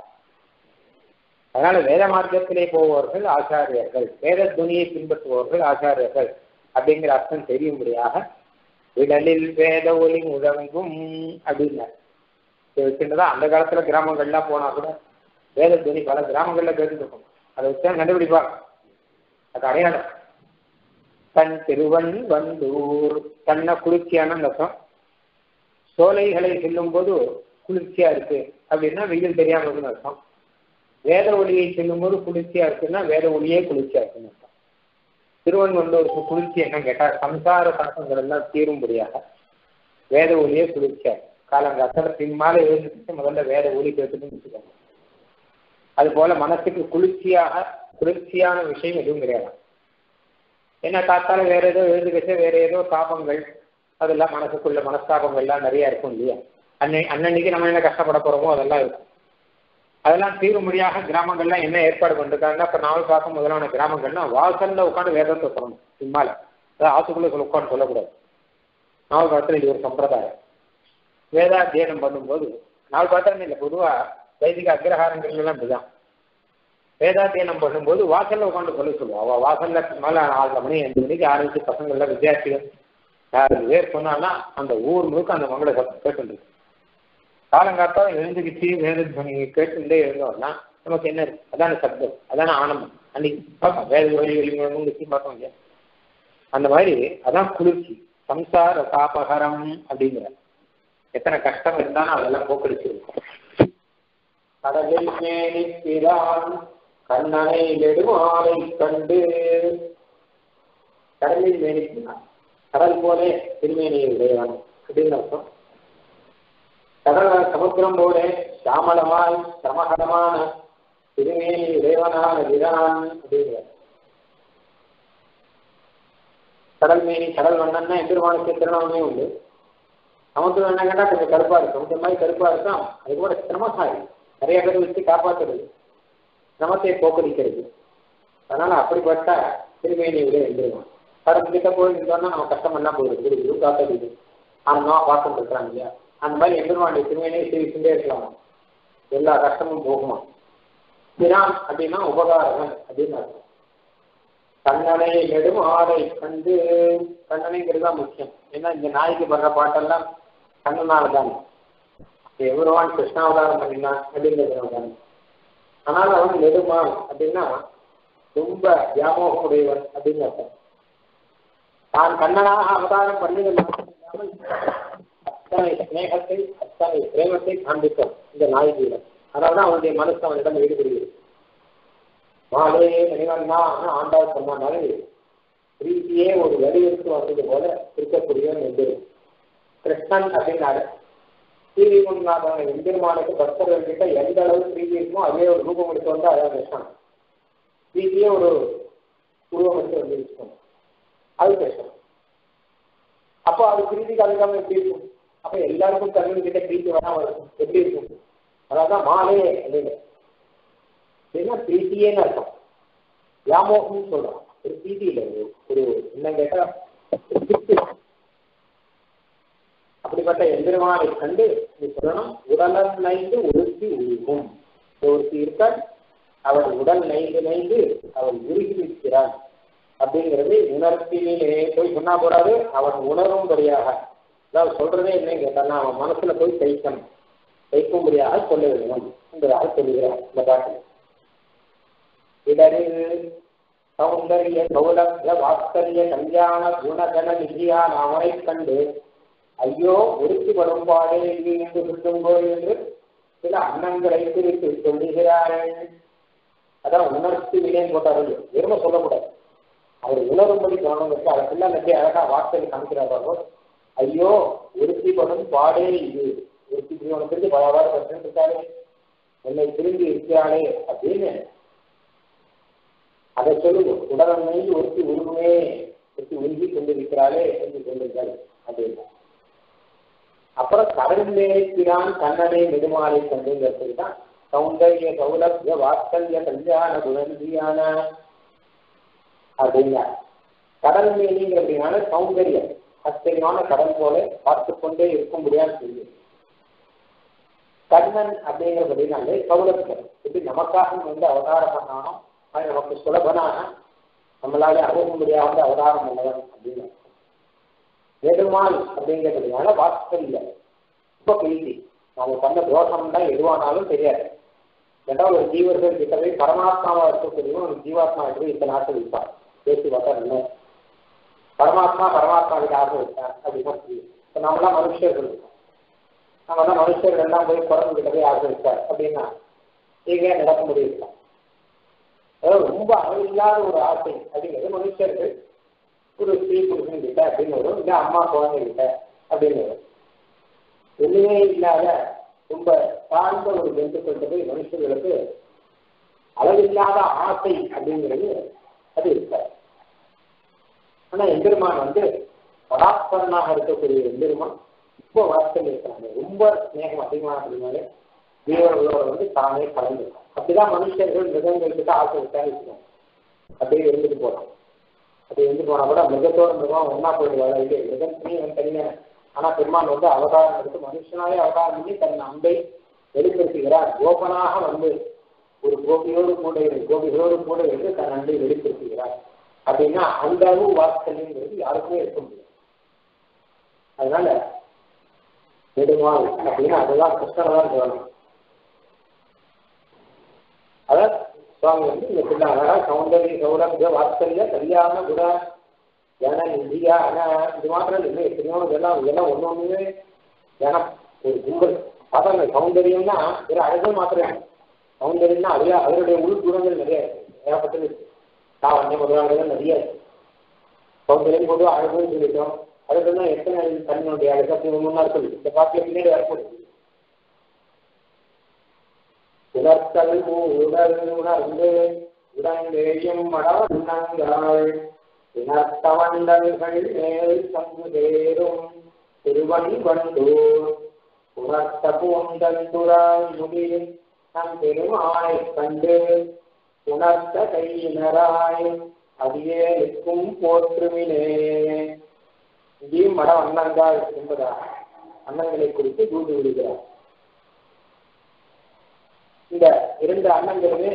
அதனால வேத மார்க்கத்திலே போபவர்கள் ஆச்சாரியர்கள் வேத துணியை பின்பற்றுபவர்கள் ஆச்சாரியர்கள் அப்படிங்கிற அர்த்தம் தெரியும்படியாக விடலில் வேத ஒளி முழங்கும் அப்படின்னார் வச்சுருந்தா அந்த காலத்துல கிராமங்கள்லாம் போனா கூட வேத துணி பல கிராமங்கள்ல கேட்டுருக்கும் அதை வச்சு கண்டுபிடிப்பாங்க அது அடையாளம் தன் திருவன் வந்தூர் தன்னை குளிர்ச்சியான அர்த்தம் சோலைகளை செல்லும் போது குளிர்ச்சியா இருக்கு அப்படின்னா வெயில் தெரியாம இருக்குன்னு அர்த்தம் வேத ஒளியை செல்லும் போது குளிர்ச்சியா இருக்குன்னா வேத ஒளியே குளிர்ச்சியா இருக்குன்னு அர்த்தம் திருவன் வந்தோருக்கு குளிர்ச்சி என்ன கேட்டா சம்சார தாக்கங்கள் எல்லாம் தீரும்படியாக வேத ஒளியே குளிர்ச்சியா காலங்காத்தால பின்மால எழுந்துட்டு முதல்ல வேத ஒளி கேட்டுன்னு வச்சுக்கோங்க அது போல மனசுக்கு குளிர்ச்சியாக குளிர்ச்சியான விஷயம் எதுவும் கிடையாது என்ன காத்தால வேற ஏதோ எழுதுகச்ச வேற ஏதோ தாபங்கள் அதெல்லாம் மனசுக்குள்ள மனஸ்தாபங்கள்லாம் நிறைய இருக்கும் இல்லையா அன்னை அன்னன்னைக்கு நம்ம என்ன கஷ்டப்பட போறோமோ அதெல்லாம் இருக்கும் அதெல்லாம் தீரும்படியாக கிராமங்கள்லாம் என்ன ஏற்பாடு பண்ணிருக்காங்கன்னா இப்ப நாவல் பாக்கம் முதலான கிராமங்கள்னா வாசல்ல உட்காந்து வேதத்தை சொல்லணும் சும்மால அதாவது ஆத்துக்குள்ள சொல்ல உட்காந்து சொல்லக்கூடாது நாவல் பாக்கத்தில் இது ஒரு சம்பிரதாயம் வேதாத்தியனம் பண்ணும்போது நாவல் பாத்திரம் இல்லை பொதுவா வைதிக அக்ரஹாரங்கள் எல்லாம் இப்படிதான் வேதாத்தியனம் பண்ணும்போது வாசல்ல உட்காந்து சொல்ல சொல்லுவோம் அவ வாசல்ல மேல நாலு மணி அஞ்சு மணிக்கு ஆரம்பிச்சு பசங்கள்ல வித்தியார்த்திகள் யாரு பேர் சொன்னான்னா அந்த ஊர் முழுக்க அந்த மங்கள சத்தம் கேட்டுருக்கு காலங்காத்தால எழுந்துக்கிச்சு வேதத்வனியை கேட்டுட்டே இருந்தோம்னா நமக்கு என்ன இருக்கு அதான சப்தம் அதான ஆனந்தம் அன்னைக்கு பார்ப்போம் வேத வழி வழி பார்த்தோம் இல்லையா அந்த மாதிரி அதான் குளிர்ச்சி சம்சார தாபகரம் அப்படிங்கிற எத்தனை கஷ்டம் இருந்தாலும் அதெல்லாம் போக்கடிச்சிருக்கும் கடலில் மேனிப்பிரான் கண்ணனை நெடுமாலை கண்டு கடலில் மேனிப்பினான் கடல் போலே திருமேனியை உடையவன் அப்படின்னு அர்த்தம் கடல சமுத்திரம் போல சாமலமாய் சமகரமான திருமேனி உடையவனான விரான் அப்படிங்கிற கடல் மேனி கடல் வண்ணன்னா எம்பெருமானுக்கு திருநாமே உண்டு சமுத்திரம் என்ன கேட்டா கொஞ்சம் கருப்பா இருக்கும் சமுத்திரம் மாதிரி கருப்பா இருக்கும் அது கூட சிரமசாரி நிறைய பேர் வச்சு காப்பாற்றுறது சிரமத்தை போக்கடிக்கிறது அதனால அப்படிப்பட்ட திருமேனியுடைய எம்பெருமான் கடல் கிட்ட போயிருந்தோம்னா நம்ம கஷ்டம் எல்லாம் போயிடும் குரு குரு காத்தடிது ஆனந்தமா பார்த்துட்டு இருக்கிறாங்க இல்லையா அந்த மாதிரி எம்பெருமானுடைய திருமேனியை சேவிச்சுட்டே இருக்கலாம் எல்லா கஷ்டமும் போகுமா பிரான் அப்படின்னா உபகாரகன் அப்படின்னு அர்த்தம் கண்ணனை நெடும் ஆடை கண்டு கண்ணனைங்கிறது தான் முக்கியம் ஏன்னா இந்த நாய்க்கு படுற பாட்டெல்லாம் கண்ணனால தானே எவருவான் கிருஷ்ணாவதாரம் பண்ணினான் அப்படிங்கிறது தானே ஆனால் அவன் நெடுமான் அப்படின்னா ரொம்ப வியாமோகமுடையவன் அப்படின்னு அர்த்தம் தான் கண்ணனாக அவதாரம் பண்ணியது அத்தனை ஸ்நேகத்தை அத்தனை பிரேமத்தை காண்பித்தோம் இந்த நாயகியிடம் அதாவது அவனுடைய மனசு அவனிடம் ஈடுபடுகிறது மாலே மணிவண்ணா ஆண்டாள் சொன்ன மாதிரி பிரீத்தியே ஒரு வடிவெடுத்து வந்தது போல இருக்கக்கூடியவன் என்று கிருஷ்ணன் அப்படின்னாரு ஸ்ரீவி முன்னாள் எம்பெருமானுக்கு பக்தர்கள் கிட்ட எந்த அளவு பிரீதி இருக்குமோ அதே ஒரு ரூபம் எடுத்து வந்தா அதான் கிருஷ்ணன் பிரீத்தியே ஒரு உருவம் எடுத்து வந்து இருக்கும் அது கிருஷ்ணன் அப்போ அது பிரீதிக்கு அதுக்காக எப்படி இருக்கும் அப்ப எல்லாருக்கும் கண்ணன் கிட்ட பிரீத்தி வராம இருக்கும் எப்படி இருக்கும் அதான் மாலே அப்படின்னு அப்படின்னா பிரீத்தியேன்னு அர்த்தம் வியாமோகம்னு சொல்றோம் ஒரு பிரீத்தி இல்லை ஒரு என்ன கேட்டா அப்படிப்பட்ட எந்திரமானை கண்டு நீ சொல்லணும் உடலம் நைந்து ஒருத்தி உருகும் ஒருத்தி இருக்க அவள் உடல் நைந்து நைந்து அவள் உருகி நிற்கிறாள் அப்படிங்கிறது உணர்த்திலே போய் சொன்னா போறாது அவன் உணரும்படியாக அதாவது சொல்றதே என்ன கேட்டான்னா அவன் மனசுல போய் தைக்கணும் தைக்கும்படியாக சொல்ல வேண்டும் என்பதாக சொல்லுகிறார் இந்த பாட்டில் இடரில் சௌந்தரிய சௌலபிய வாத்சல்ய கல்யாண குணகன நிதியான அவனை கண்டு ஐயோ ஒருத்தி வரும்பாடே இது என்று சொல்லுங்கோ என்று சில அன்னங்களை குறித்து சொல்லுகிறார்கள் அதான் உணர்ச்சி விலையும் போட்டார்கள் வெறும சொல்லக்கூடாது அவர் உணரும்படி சொல்லணுங்கிறது அதற்கெல்லாம் நிறைய அழகா வார்த்தைகள் காமிக்கிறார்கள் ஐயோ ஒருத்தி படும் பாடே இது ஒருத்தி திருமணத்திற்கு பலவாறு பிரச்சனை இருக்காரு என்னை திரும்பி இருக்கிறாளே அப்படின்னு அதை சொல்லுவோம் உடல் மீது ஒருத்தி உருவே ஒருத்தி உருகி கொண்டிருக்கிறாளே என்று சொல்லுங்கள் அப்படின்னு அப்புறம் கடல் மேற்கிறான் கண்ணனை நெடுமாலை கண்டுங்கிறது தான் சௌந்தரிய சௌலபிய வாத்சல்ய கல்யாண குணந்தியான அப்படின்னா கடல் மேனிங்க அப்படின்னால சௌந்தரியம் ஆச்சரியமான கடல் போல பார்த்து கொண்டே இருக்க முடியாது சொல்லி கண்ணன் அப்படிங்கிறபடினாலே சௌலபியம் எப்படி நமக்காக வந்து அவதாரம் பண்ணானோ அது நமக்கு சுலபனான நம்மளால அணுக முடியாத அவதாரம் உள்ளவன் அப்படின்னு நெடுமால் அப்படிங்கிறதுனால வாத்சல்யம் ரொம்ப பிரீதி நாம பண்ண தோஷம் தான் எதுவானாலும் தெரியாது ஏன்னா ஒரு ஜீவர்கள் கிட்ட போய் பரமாத்மாவா இருக்கக்கூடிய ஒரு ஜீவாத்மா எப்படி இத்தனை நாட்கள் இருப்பார் பேசி பார்த்தா என்ன பரமாத்மா பரமாத்மா கிட்ட ஆசை வச்சார் அப்படின்னு தெரியும் இப்போ நம்மளாம் மனுஷர்கள் இருக்கோம் நம்ம தான் மனுஷர்கள் எல்லாம் போய் குரங்கு கிட்ட போய் ஆசை வச்சார் அப்படின்னா நீங்க நடக்க முடியும் அதாவது ரொம்ப அளவில்லாத ஒரு ஆசை அப்படிங்கிறது மனுஷர்கள் ஒரு ஸ்ரீ புருஷன் கிட்ட அப்படின்னு வரும் இல்லை அம்மா குழந்தை கிட்ட அப்படின்னு வரும் ஒண்ணுமே இல்லாத ரொம்ப தாழ்ந்த ஒரு ஜந்துக்கள்கிட்ட போய் மனுஷர்களுக்கு அளவில்லாத ஆசை அப்படிங்கிறது அது இருக்காது ஆனா எம்பெருமான் வந்து பராத்பரனாக இருக்கக்கூடிய எம்பெருமான் ரொம்ப வாசல் இருக்கிறாங்க ரொம்ப ஸ்நேகம் அதிகமாக அப்படின்னாலே தேவர்களோட வந்து தானே கலந்துருக்கும் அப்படிதான் மனுஷர்கள் மிருகங்கள் கிட்ட ஆசை விசாரிக்கணும் அப்படியே இருந்துட்டு போறோம் அப்படி இருந்து போனா கூட மிருகத்தோட மிருகம் ஒன்னா போயிட்டு வர இல்லை மிருகம் தனியாக தனியாக ஆனா பெருமான் வந்து அவதாரம் எடுத்து மனுஷனாவே அவதாரம் பண்ணி தன் அன்பை வெளிப்படுத்துகிறார் கோபனாக வந்து ஒரு கோபியோடு கூட இருந்து கோபிகளோடு கூட இருந்து தன் அன்பை வெளிப்படுத்துகிறார் அப்படின்னா அந்த அளவு வாத்சல்யங்கிறது யாருக்குமே இருக்க முடியாது அதனால நெடுமாள் அப்படின்னு அதுதான் கிருஷ்ணனை தான் சொல்லணும் அதான் சுவாமி வந்து இந்த பிள்ளை அழகா சௌந்தரிய சௌரபிய வாத்சல்ய கல்யாண குண ஜன இந்தியா இது மாத்திரம் இல்லை எத்தனையோ இதெல்லாம் இதெல்லாம் ஒன்று ஒன்றுமே ஏன்னா ஒரு கும்பல் சாதாரண சௌந்தரியம்னா ஒரு அழகு மாத்திரம் இல்லை. சௌந்தரியம்னா அதுல அதனுடைய உள்குணங்கள் நிறைய இருக்கு ஏகப்பட்டது இருக்கு சாவண்யம் முதலாளர்கள் நிறைய இருக்கு சௌந்தரியம் பொதுவாக அழகுன்னு சொல்லிட்டோம் அதுக்கு தான் எத்தனை கண்ணுடைய அழகு அப்படி முன்னாடி சொல்லி இந்த பாட்டில் பின்னாடி வரக்கூடாது உணர்த்தல் உடல் உணர்ந்து உடங்கேயும் மடவண்ணங்கள் உணர்த்தவண்டல்கள் மேல் தங்கு சேரும் திருவன் வண்டூர் உணர்த்த பூந்தல் துறாய் முடியும் நம் பெருமானை கண்டு உணர்த்த கையினராய் அடியேனுக்கும் போற்றுமினே இங்கேயும் மட அண்ணங்கால் என்பதாக அன்னங்களை குறித்து தூது விடுகிறார் இந்த இரண்டு அண்ணங்களுமே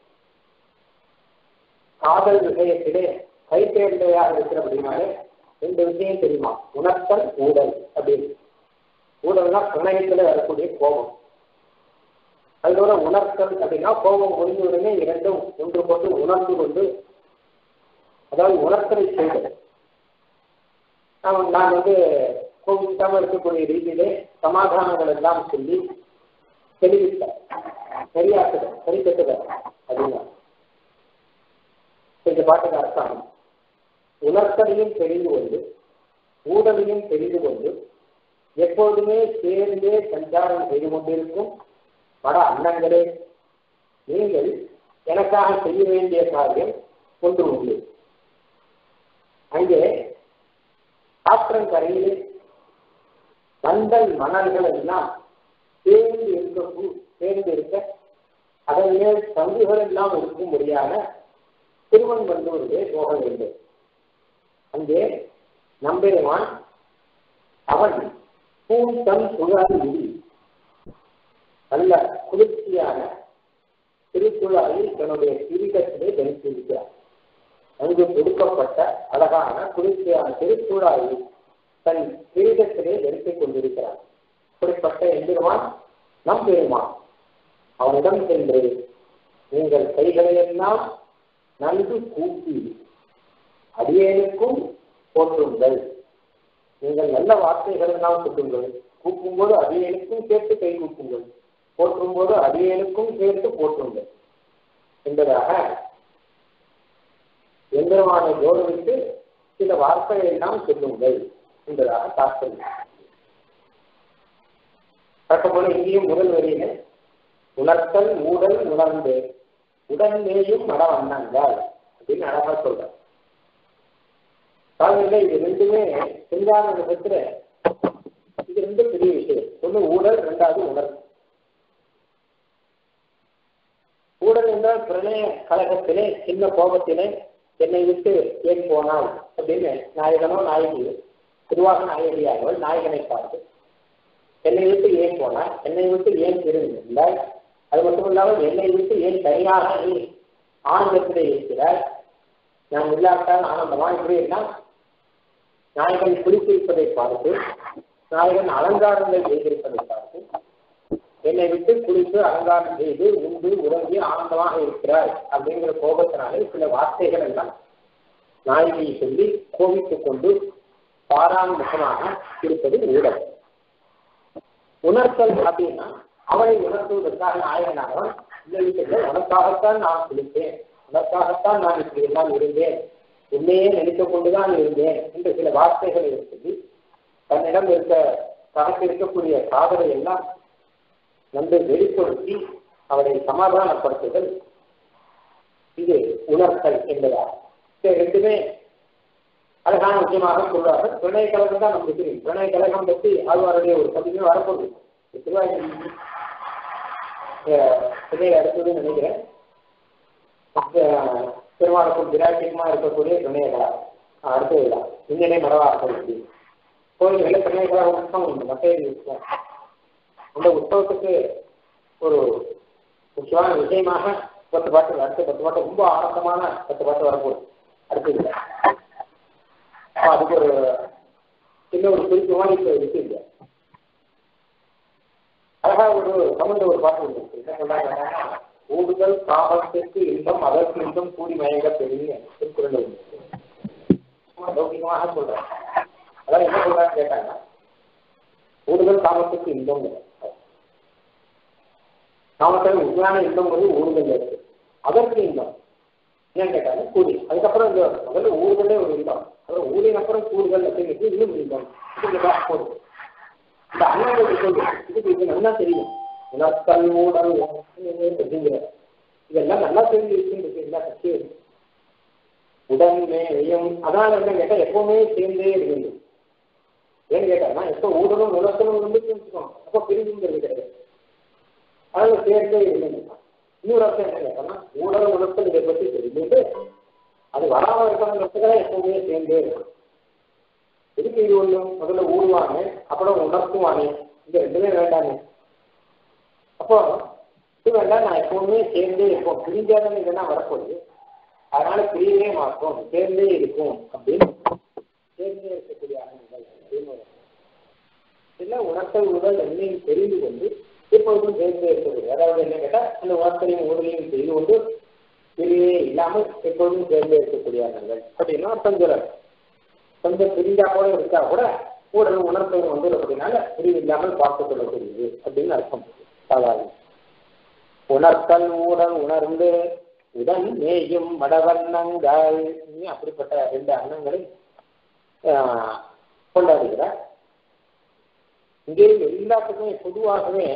காதல் விஷயத்திலே கைத்தேர்ந்தையாக இருக்கிறபடினாலே ரெண்டு விஷயம் தெரியுமா உணர்த்தல் ஊடல் அப்படின்னு ஊடல்னா பிரணயத்துல வரக்கூடிய கோபம் அதோட உணர்த்தல் அப்படின்னா கோபம் முடிஞ்ச உடனே இரண்டும் ஒன்று கொண்டு உணர்ந்து கொண்டு அதாவது உணர்த்தலை செய்தல் நான் நான் வந்து கோபிக்காம இருக்கக்கூடிய ரீதியிலே சமாதானங்கள் எல்லாம் சொல்லி தெளிவித்தார் சரியாக்குதல் சரி கட்டுதல் அப்படின்னா இந்த பாட்டுக்கு அர்த்தம் உணர்த்தலையும் தெரிந்து கொண்டு ஊடலையும் தெரிந்து கொண்டு எப்போதுமே சேர்ந்தே சஞ்சாரம் செய்து கொண்டிருக்கும் வட அன்னங்களே நீங்கள் எனக்காக செய்ய வேண்டிய காரியம் ஒன்று உண்டு அங்கே ஆற்றங்கரையிலே வந்தல் மணல்கள் எல்லாம் சேர்ந்து இருக்க சேர்ந்து இருக்க அதன் மேல் சங்குகள் எல்லாம் இருக்கும்படியான திருவன்பந்தூரிலே போக வேண்டும் அங்கே நம்பெருமான் அவன் பூந்தன் சுழாய் விதி நல்ல குளிர்ச்சியான திருக்குழாயில் தன்னுடைய கிரீடத்திலே தரித்திருக்கிறார் அங்கு கொடுக்கப்பட்ட அழகான குளிர்ச்சியான திருக்குழாயில் தன் கிரீடத்திலே தரித்துக் கொண்டிருக்கிறார் அப்படிப்பட்ட எம்பெருமான் நம் பெருமான் அவனிடம் சென்று நீங்கள் கைகளையெல்லாம் நன்கு கூப்பி அடியேனுக்கும் போற்றுங்கள் நீங்கள் நல்ல வார்த்தைகள் எல்லாம் கூட்டுங்கள் கூப்பும்போது அடியேனுக்கும் சேர்த்து கை கூப்புங்கள் போற்றும் போது அடியேனுக்கும் சேர்த்து போற்றுங்கள் என்பதாக எந்திரமான கௌரவித்து சில வார்த்தைகளை எல்லாம் சொல்லுங்கள் என்பதாக தாற்பயம் தக்கப்போல இங்கேயும் முதல் வரியில உணர்த்தல் ஊடல் உணர்ந்து உடனேயும் மட வண்ணங்கள் அப்படின்னு அழகா சொல்ற காலையில இது ரெண்டுமே சிந்தான விதத்துல இது ரெண்டு பெரிய விஷயம் ஒண்ணு ஊழல் ரெண்டாவது உணர்வு ஊழல் என்றால் பிரணய கழகத்திலே சின்ன கோபத்திலே என்னை விட்டு ஏன் போனாள் அப்படின்னு நாயகனோ நாயகி திருவாக நாயகியானவள் நாயகனை பார்த்து என்னை விட்டு ஏன் போனாள் என்னை விட்டு ஏன் திரும்பினாள் அது மட்டும் இல்லாமல் என்னை விட்டு ஏன் தனியாக நீ ஆனந்தத்திலே இருக்கிறாய் நான் இல்லாட்டால் ஆனந்தமா இப்படி எல்லாம் நாயகன் குளித்திருப்பதை பார்த்து நாயகன் அலங்காரங்கள் செய்திருப்பதை பார்த்து என்னை விட்டு குளித்து அலங்காரம் செய்து உண்டு உறங்கி ஆனந்தமாக இருக்கிறாய் அப்படிங்கிற கோபத்தினாலே சில வார்த்தைகள் எல்லாம் நாயகியை சொல்லி கோபித்துக் கொண்டு பாராமுகமாக இருப்பது ஊழல் உணர்த்தல் அப்படின்னா அவனை உணர்த்துவதற்காக நாயகனானவன் இந்த விஷயங்கள் உனக்காகத்தான் நான் குளித்தேன் உனக்காகத்தான் நான் இப்படி எல்லாம் இருந்தேன் உன்னையே நினைத்துக் கொண்டுதான் இருந்தேன் என்று சில வார்த்தைகளை சொல்லி தன்னிடம் இருக்க தனக்கு இருக்கக்கூடிய காதலை எல்லாம் வந்து வெளிப்படுத்தி அவனை சமாதானப்படுத்துதல் இது உணர்த்தல் என்பதாகும் இது ரெண்டுமே அழகான விஷயமாக சொல்றார்கள் பிரணய கழகம் தான் நமக்கு தெரியும் பிரணய கழகம் பற்றி ஆழ்வாருடைய ஒரு பதிவே வரப்போகுது திருவாயூர் பிள்ளையை அடுத்ததுன்னு நினைக்கிறேன் திருவாரூர் விராட்டியமா இருக்கக்கூடிய பிரணய கழகம் அடுத்ததுதான் இங்கனே மரவாசல் கோயில்களில் பிரணய கழகம் உற்சவம் உண்டு மற்ற உற்சவம் அந்த உற்சவத்துக்கு ஒரு முக்கியமான விஷயமாக பத்து பாட்டு அடுத்த பத்து பாட்டு ரொம்ப ஆனந்தமான பத்து பாட்டு வரப்போகுது அடுத்தது அதுக்கு ஒரு சின்ன ஒரு குறிப்புமான இப்போ இருக்கு இல்லை அழகா ஒரு தமிழ்ல ஒரு பாட்டு ஒன்று இருக்கு. என்ன சொல்றாங்க கூடுதல் காமத்திற்கு இன்பம் அதற்கு இன்பம் கூடி மயங்க பெரிய திருக்குறள் ஒன்று இருக்கு. சும்மா லௌகிகமாக சொல்றேன் அதான் என்ன சொல்றாங்க கேட்டாங்க கூடுதல் காமத்துக்கு இன்பம் காமத்தில் உண்மையான இன்பம் வந்து ஊடுதல் இருக்கு அதற்கு இன்பம் ஏன்னு கேட்டாங்க கூடி அதுக்கப்புறம் இந்த முதல்ல ஊடுதலே ஒரு இன்பம் அப்புறம் ஊழின் அப்புறம் கூடுதல் அப்படிங்கிறது இன்னும் இன்பம் இது போடுது இந்த அண்ணாவுக்கு சொல்லு இதுக்கு இது நல்லா தெரியும் உணர்த்தல் ஊடல் அப்படிங்கிற இதெல்லாம் நல்லா தெரிஞ்சு வச்சுருக்கு எல்லா கட்சியும் உடன்மேயும் அதனால என்ன கேட்டா எப்பவுமே சேர்ந்தே இருக்குது ஏன்னு கேட்டாங்கன்னா எப்போ ஊடலும் உணர்த்தலும் வந்து வச்சுக்கோம் அப்போ பிரிஞ்சுங்கிறது கிடையாது அதனால சேர்ந்தே இருந்தது இன்னொரு அர்த்தம் என்ன கேட்டோம்னா ஊடல் உணர்த்தல் இதை பற்றி தெரிஞ்சுட்டு அது வராம இருக்கணுங்கிறதுக்காக எப்பவுமே சேர்ந்தே இருக்கும் எதுக்கு இது ஒண்ணு முதல்ல ஊடுவானே அப்புறம் உணர்த்துவானே இந்த ரெண்டுமே வேண்டாமே அப்போ இது வேண்டாம் நான் எப்பவுமே சேர்ந்தே இருப்போம் பிரிஞ்சாதான் இதெல்லாம் வரப்போகுது அதனால பிரியவே மாட்டோம் சேர்ந்தே இருக்கும் அப்படின்னு சேர்ந்தே இருக்கக்கூடிய ஆனந்தங்கள் அப்படின்னு ஒரு இல்லை உணர்த்தல் உடல் என்னையும் தெரிந்து கொண்டு எப்பொழுதும் சேர்ந்தே இருக்கிறது அதாவது என்ன கேட்டா அந்த உணர்த்தலையும் உடலையும் தெரிந்து கொண்டு பிரிவே இல்லாமல் எப்பொழுதும் சேர்ந்தே இருக்கக்கூடிய ஆனந்தங்கள் அப்படின்னா அர்த்தம் சொல்றாரு கொஞ்சம் பிரிஞ்சா கூட இருக்கா கூட உடல் உணர்த்தல் வந்து அப்படின்னால பிரிவு இல்லாமல் பார்த்துக் கொள்ளக்கூடியது அப்படின்னு அர்த்தம் சாதாரண உணர்த்தல் ஊடல் உணர்ந்து உடன் மேயும் மடவண்ணங்கள் அப்படிப்பட்ட ரெண்டு அன்னங்களை கொண்டாடுகிறார் இங்கே எல்லாத்துக்குமே பொதுவாகவே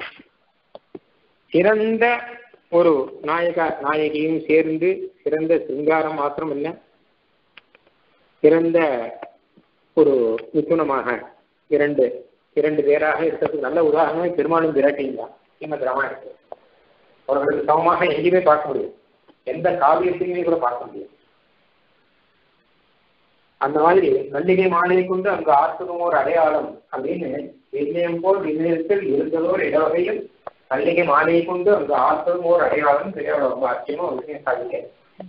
சிறந்த ஒரு நாயக நாயகியும் சேர்ந்து சிறந்த சிங்காரம் மாத்திரம் இல்லை சிறந்த ஒரு மிதுனமாக இரண்டு இரண்டு பேராக இருக்கிறதுக்கு நல்ல உதாரணமே பெருமாளும் விராட்டியும் தான் ஸ்ரீமத் ராமாயணத்தில் அவர்களுக்கு சமமாக எங்கேயுமே பார்க்க முடியும் எந்த காவியத்தையுமே கூட பார்க்க முடியும் அந்த மாதிரி மல்லிகை மாலையை கொண்டு அங்கு ஆற்றுதும் ஒரு அடையாளம் அப்படின்னு இணையம் போல் இணையத்தில் இருந்ததோர் இடவகையில் மல்லிகை மாலையை கொண்டு அங்கு ஆற்றுதும் ஒரு அடையாளம் பெரிய ரொம்ப ஆச்சரியமா ஒரு விஷயம் சாதிக்க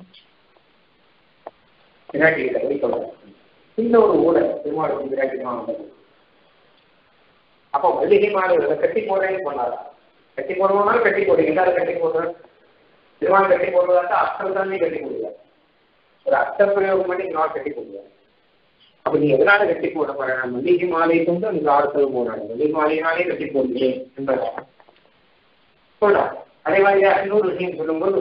விராட்டிகிட்ட போய் சொல்றேன் இந்த ஒரு ஊழல் பெருமாளுக்கு விராட்டி வந்தது அப்போ மல்லிகை மாலை கட்டி போடுறேன்னு சொன்னாரா கட்டி போடுவோம்னாலும் கட்டி போடுங்க எல்லாரும் கட்டி போடுறேன் திருமணம் கட்டி போடுறதா அஸ்திரம் தானே கட்டி போடுவார் ஒரு அஸ்திர பிரயோகம் பண்ணி நான் கட்டி போடுவார் அப்ப நீ எதனால கட்டி போட போற மல்லிகை மாலை கொண்டு அந்த ஆறுதல் போடுறாங்க மல்லிகை மாலையினாலே கட்டி போடுங்க என்பதா சொல்றா அதே மாதிரி இன்னொரு விஷயம் சொல்லும்போது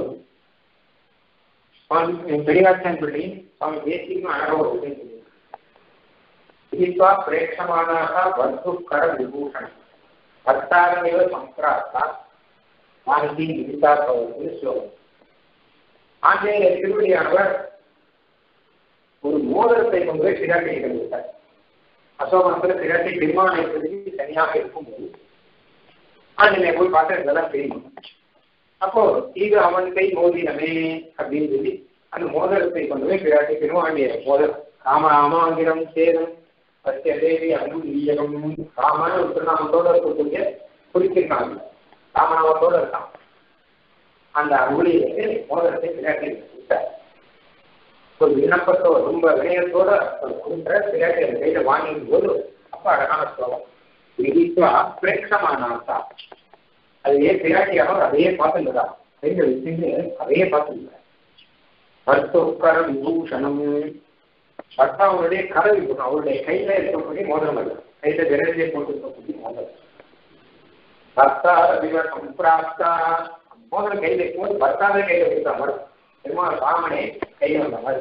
சுவாமி பெரியாச்சான் பிள்ளை சுவாமி தேசியம் அழகாக ஒரு விஷயம் சொல்லுவாங்க விதித்வா பிரேட்சமானாக வர்த்துக்கர விபூஷணம் பத்தாரமேவ சம்பிராப்தா மானதி விதித்தா பவதி ஸ்லோகம் ஆஞ்சநேயர் திருவடியானவர் ஒரு மோதிரத்தை கொண்டு சிராட்டை நிகழ்ந்தார் அசோகனத்தில் சிராட்டை பெருமானை பிரதி தனியாக இருக்கும்போது ஆஞ்சநேயர் போய் பார்த்து இதெல்லாம் தெரியும் அப்போ இது அவன் கை மோதினமே அப்படின்னு சொல்லி அந்த மோதிரத்தை கொண்டு போய் பிராட்டி பெருமாண்டிய மோதிரம் ராமராமாங்கிரம் சேரும் சத்திய தேவி அன்பு ஈயகம் ராமன் ஒரு திருநாமத்தோட இருக்கக்கூடிய குறிப்பிருக்காங்க ராமநாமத்தோட இருக்கான் அந்த அங்குலியிலே மோதிரத்தை பிராட்டி கொடுத்தார் ஒரு விண்ணப்பத்தோட ரொம்ப வினயத்தோட கொடுக்குற பிராட்டி அந்த கையில வாங்கிக்கும் போது அப்ப அழகான ஸ்லோகம் விதித்வா பிரேட்சமானாத்தா அதையே பிராட்டியாக அதையே பார்த்துருந்தா ரெண்டு வச்சுட்டு அதையே பார்த்துருந்தார் மருத்துவக்கர விபூஷணம் பர்த்தாவுடைய கரை விபூஷணம் அவருடைய கையில இருக்கக்கூடிய மோதிரம் அல்ல கையில விரலிலே போட்டு இருக்கக்கூடிய மோதிரம் பர்த்தா விவரம் பிராப்தா மோதிரம் கையில இருக்கும்போது பர்த்தாவே கையில கொடுத்தா மாதிரி பெருமாள் ராமனே கையில வந்த மாதிரி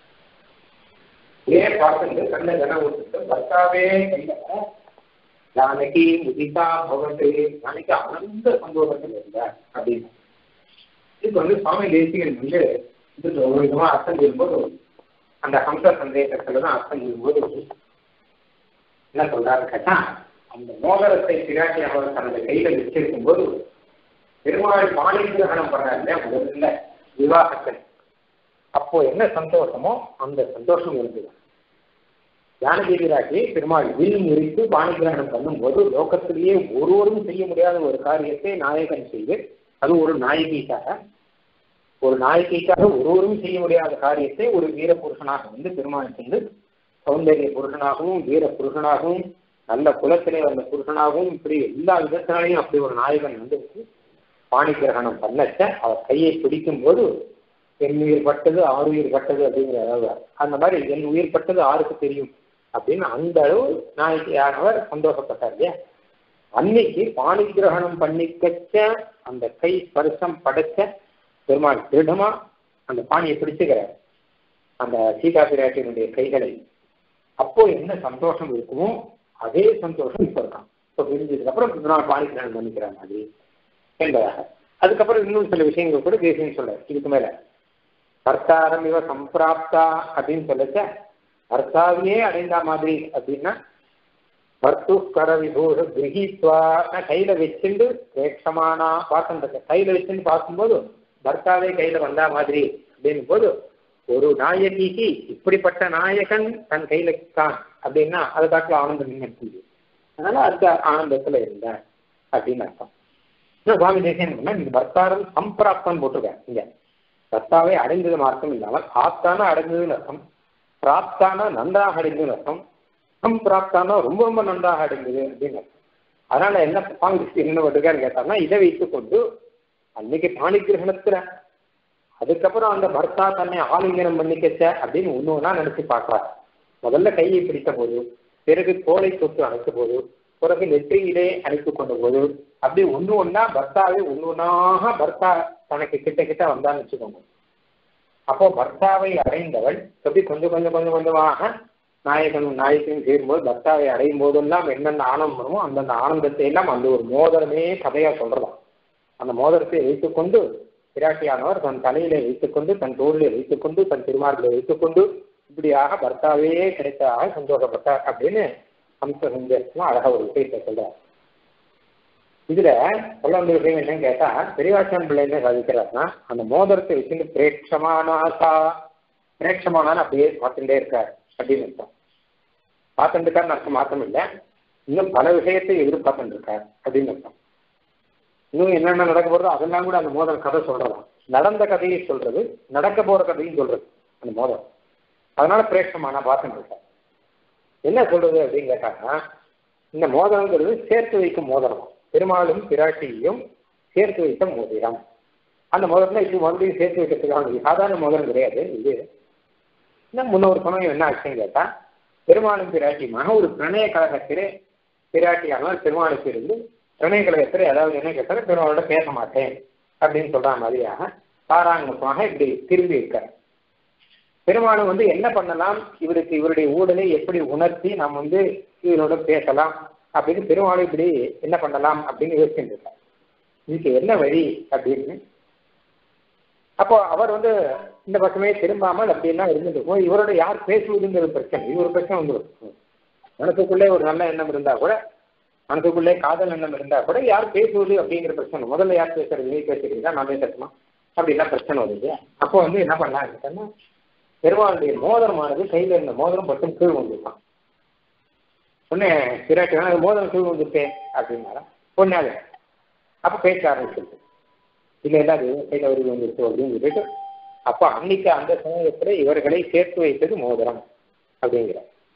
இதே பார்த்துட்டு கண்ண கன விட்டுட்டு பர்த்தாவே கையில நாளைக்கு முதிதா பவத்து நாளைக்கு ஆனந்த சந்தோஷத்தில் இருந்தார் அப்படின்னு இதுக்கு வந்து சுவாமி தேசிகன் வந்து இது ஒரு விதமா அர்த்தம் சொல்லும்போது அந்த ஹம்ச சந்தேகத்துல தான் அர்த்தம் சொல்லும்போது என்ன சொல்றாரு கேட்டா அந்த மோதிரத்தை பிராட்டி அவர் தனது கையில வச்சிருக்கும் போது பெருமாள் பாணி கிரகணம் பண்ணார்ல முதல்ல விவாகத்தில் அப்போ என்ன சந்தோஷமோ அந்த சந்தோஷம் இருந்தது ஞானதேவிராட்டி பெருமாள் வில் முறித்து பாணிகிரகணம் பண்ணும்போது லோகத்திலேயே ஒருவரும் செய்ய முடியாத ஒரு காரியத்தை நாயகன் செய்து அது ஒரு நாயகிக்காக ஒரு நாயகிக்காக ஒருவரும் செய்ய முடியாத காரியத்தை ஒரு வீர புருஷனாக வந்து பெருமாள் செய்து சௌந்தரிய புருஷனாகவும் வீர புருஷனாகவும் நல்ல குலத்திலே வந்த புருஷனாகவும் இப்படி எல்லா விதத்தினாலையும் அப்படி ஒரு நாயகன் வந்து பாணி கிரகணம் பண்ணச்ச அவர் கையை பிடிக்கும் போது என் உயிர் பட்டது ஆறு உயிர் பட்டது அப்படிங்கிற அளவு அந்த மாதிரி என் உயிர் பட்டது ஆருக்கு தெரியும் அப்படின்னு அந்த அளவு நாயகியானவர் சந்தோஷப்பட்டார் இல்லையா அன்னைக்கு பாணி கிரகணம் பண்ணிக்கச்ச அந்த கை ஸ்பர்சம் படைச்ச பெருமாள் திருடமா அந்த பாணியை பிடிச்சுக்கிறார் அந்த சீதா பிராட்டியினுடைய கைகளை அப்போ என்ன சந்தோஷம் இருக்குமோ அதே சந்தோஷம் இப்ப இருக்கான் இப்போ பிரிஞ்சதுக்கு அப்புறம் பெருமாள் பாணி கிரகணம் பண்ணிக்கிற மாதிரி என்பதாக அதுக்கப்புறம் இன்னும் சில விஷயங்கள் கூட தேசியம் சொல்றாரு இதுக்கு மேல கர்த்தாரம் இவ சம்பிராப்தா அப்படின்னு சொல்லச்ச கர்த்தாவையே அடைந்தா மாதிரி அப்படின்னா வர்த்து கர விபூஷ கிரகித்வா கையில வச்சுண்டு பிரேட்சமானா பார்த்துட்டு கையில வச்சுன்னு பார்க்கும்போது பர்த்தாவே கையில வந்தா மாதிரி அப்படின்னும் போது ஒரு நாயகிக்கு இப்படிப்பட்ட நாயகன் தன் கையில இருக்கான் அப்படின்னா அதை காட்டில ஆனந்தம் நின்று அதனால அந்த ஆனந்தத்துல இருந்தார் அப்படின்னு அர்த்தம் இன்னும் சுவாமி தேசியம் என்ன இந்த பர்த்தாரம் சம்பிராப்தம் போட்டிருக்காரு இங்க பர்த்தாவை அடைந்தது மார்க்கம் இல்லாமல் ஆப்தான அடைந்ததுன்னு அர்த்தம் பிராப்தான நன்றாக அடைந்ததுன்னு அர்த்தம் சம்பிராப்தான ரொம்ப ரொம்ப நன்றாக அடைந்தது அப்படின்னு அர்த்தம் அதனால என்ன சுவாமி என்ன பண்ணுறாரு கேட்டார்னா இதை வைத்துக்கொண்டு அன்னைக்கு பாணி கிரகணத்துல அதுக்கப்புறம் அந்த பர்த்தா தன்னை ஆலிங்கனம் பண்ணிக்கச்ச அப்படின்னு ஒன்று ஒன்றா நினைச்சு பார்க்கறாரு முதல்ல கையை பிடித்த போது பிறகு தோலை தொட்டு அணைத்த போது பிறகு நெற்றியிலே அணைத்து கொண்ட போது அப்படி ஒன்று ஒன்றா பர்த்தாவே ஒன்று ஒன்றாக பர்த்தா தனக்கு கிட்ட கிட்ட வந்தான்னு வச்சுக்கோங்க அப்போ பர்த்தாவை அடைந்தவள் எப்படி கொஞ்சம் கொஞ்சம் கொஞ்சம் கொஞ்சமாக நாயகனும் நாயகனும் சேரும்போது பர்த்தாவை அடையும் போதெல்லாம் என்னென்ன ஆனந்தம் வருமோ அந்தந்த ஆனந்தத்தை எல்லாம் அந்த ஒரு மோதிரமே கதையா சொல்றதாம் அந்த மோதிரத்தை வைத்துக்கொண்டு பிராட்டியானவர் தன் தலையிலே வைத்துக்கொண்டு தன் தோளிலே வைத்துக்கொண்டு தன் திருமார்களை வைத்துக்கொண்டு இப்படியாக பர்த்தாவே கிடைத்ததாக சந்தோஷப்பட்டார் அப்படின்னு அம்ச சந்தேசமா அழகா ஒரு விஷயத்தை சொல்றார் இதுல சொல்ல வந்த விஷயம் என்னன்னு கேட்டா பெரியவாசன் பிள்ளை என்ன சாதிக்கிறார்னா அந்த மோதிரத்தை வச்சுட்டு பிரேட்சமானாசா பிரேட்சமானான்னு அப்படியே பார்த்துட்டே இருக்கார் அப்படின்னு அர்த்தம் பார்த்துட்டு இருக்காருன்னு அர்த்தம் மாத்தம் இல்லை இன்னும் பல விஷயத்தை எதிர்பார்த்துட்டு இருக்கார் அப்படின்னு அர்த்தம் இன்னும் என்னென்ன நடக்க போறதோ அதெல்லாம் கூட அந்த மோதல் கதை சொல்றதாம் நடந்த கதையை சொல்றது நடக்க போற கதையும் சொல்றது அந்த மோதல் அதனால பிரேட்சமான பார்த்துட்டு இருக்கார் என்ன சொல்றது அப்படின்னு கேட்டாங்கன்னா இந்த மோதிரங்கிறது சேர்த்து வைக்கும் மோதிரம் பெருமாளும் பிராட்டியையும் சேர்த்து வைத்த மோதிரம் அந்த மோதிரம் இப்படி மறுபடியும் சேர்த்து வைக்கிறதுக்காக சாதாரண மோதிரம் கிடையாது இது இன்னும் முன்னொரு சமயம் என்ன ஆச்சுன்னு கேட்டா பெருமாளும் பிராட்டியுமாக ஒரு பிரணய கழகத்திலே பிராட்டியானவர் பெருமாளுக்கு இருந்து பிரணய கழகத்தில் ஏதாவது என்ன கேட்டாலும் பெருமாளோட பேச மாட்டேன் அப்படின்னு சொல்ற மாதிரியாக பாராங்கமாக இப்படி திரும்பி இருக்கார் பெருமாளும் வந்து என்ன பண்ணலாம் இவருக்கு இவருடைய ஊழலை எப்படி உணர்த்தி நாம் வந்து இவரோட பேசலாம் அப்படின்னு பெருமாளும் இப்படி என்ன பண்ணலாம் அப்படின்னு யோசிச்சுட்டு இருக்கார் இதுக்கு என்ன வழி அப்படின்னு அப்போ அவர் வந்து இந்த பக்கமே திரும்பாமல் அப்படின்னா இருந்துருக்கும் இவரோட யார் பேசுவதுங்கிற பிரச்சனை இது ஒரு பிரச்சனை வந்து மனசுக்குள்ளே ஒரு நல்ல எண்ணம் இருந்தா கூட மனசுக்குள்ளே காதல் எண்ணம் இருந்தா கூட யார் பேசுவது அப்படிங்கிற பிரச்சனை முதல்ல யார் பேசுறது நீ பேசுறீங்களா நான் பேசட்டுமா அப்படிலாம் பிரச்சனை வருது அப்போ வந்து என்ன பண்ணலாம் பெருமாளுடைய மோதிரமானது கையில இருந்த மோதிரம் பட்டும் கீழ் வந்துருக்கான் உடனே பிராட்டி வேணா மோதிரம் கீழ் வந்துருக்கே அப்படின்னாரா பொண்ணாக அப்ப பேச ஆரம்பிச்சிருக்கு இல்ல இல்ல அது கையில வருது வந்துருச்சு அப்படின்னு சொல்லிட்டு அப்ப அன்னைக்கு அந்த சமயத்துல இவர்களை சேர்த்து வைத்தது மோதிரம் அப்படிங்கிற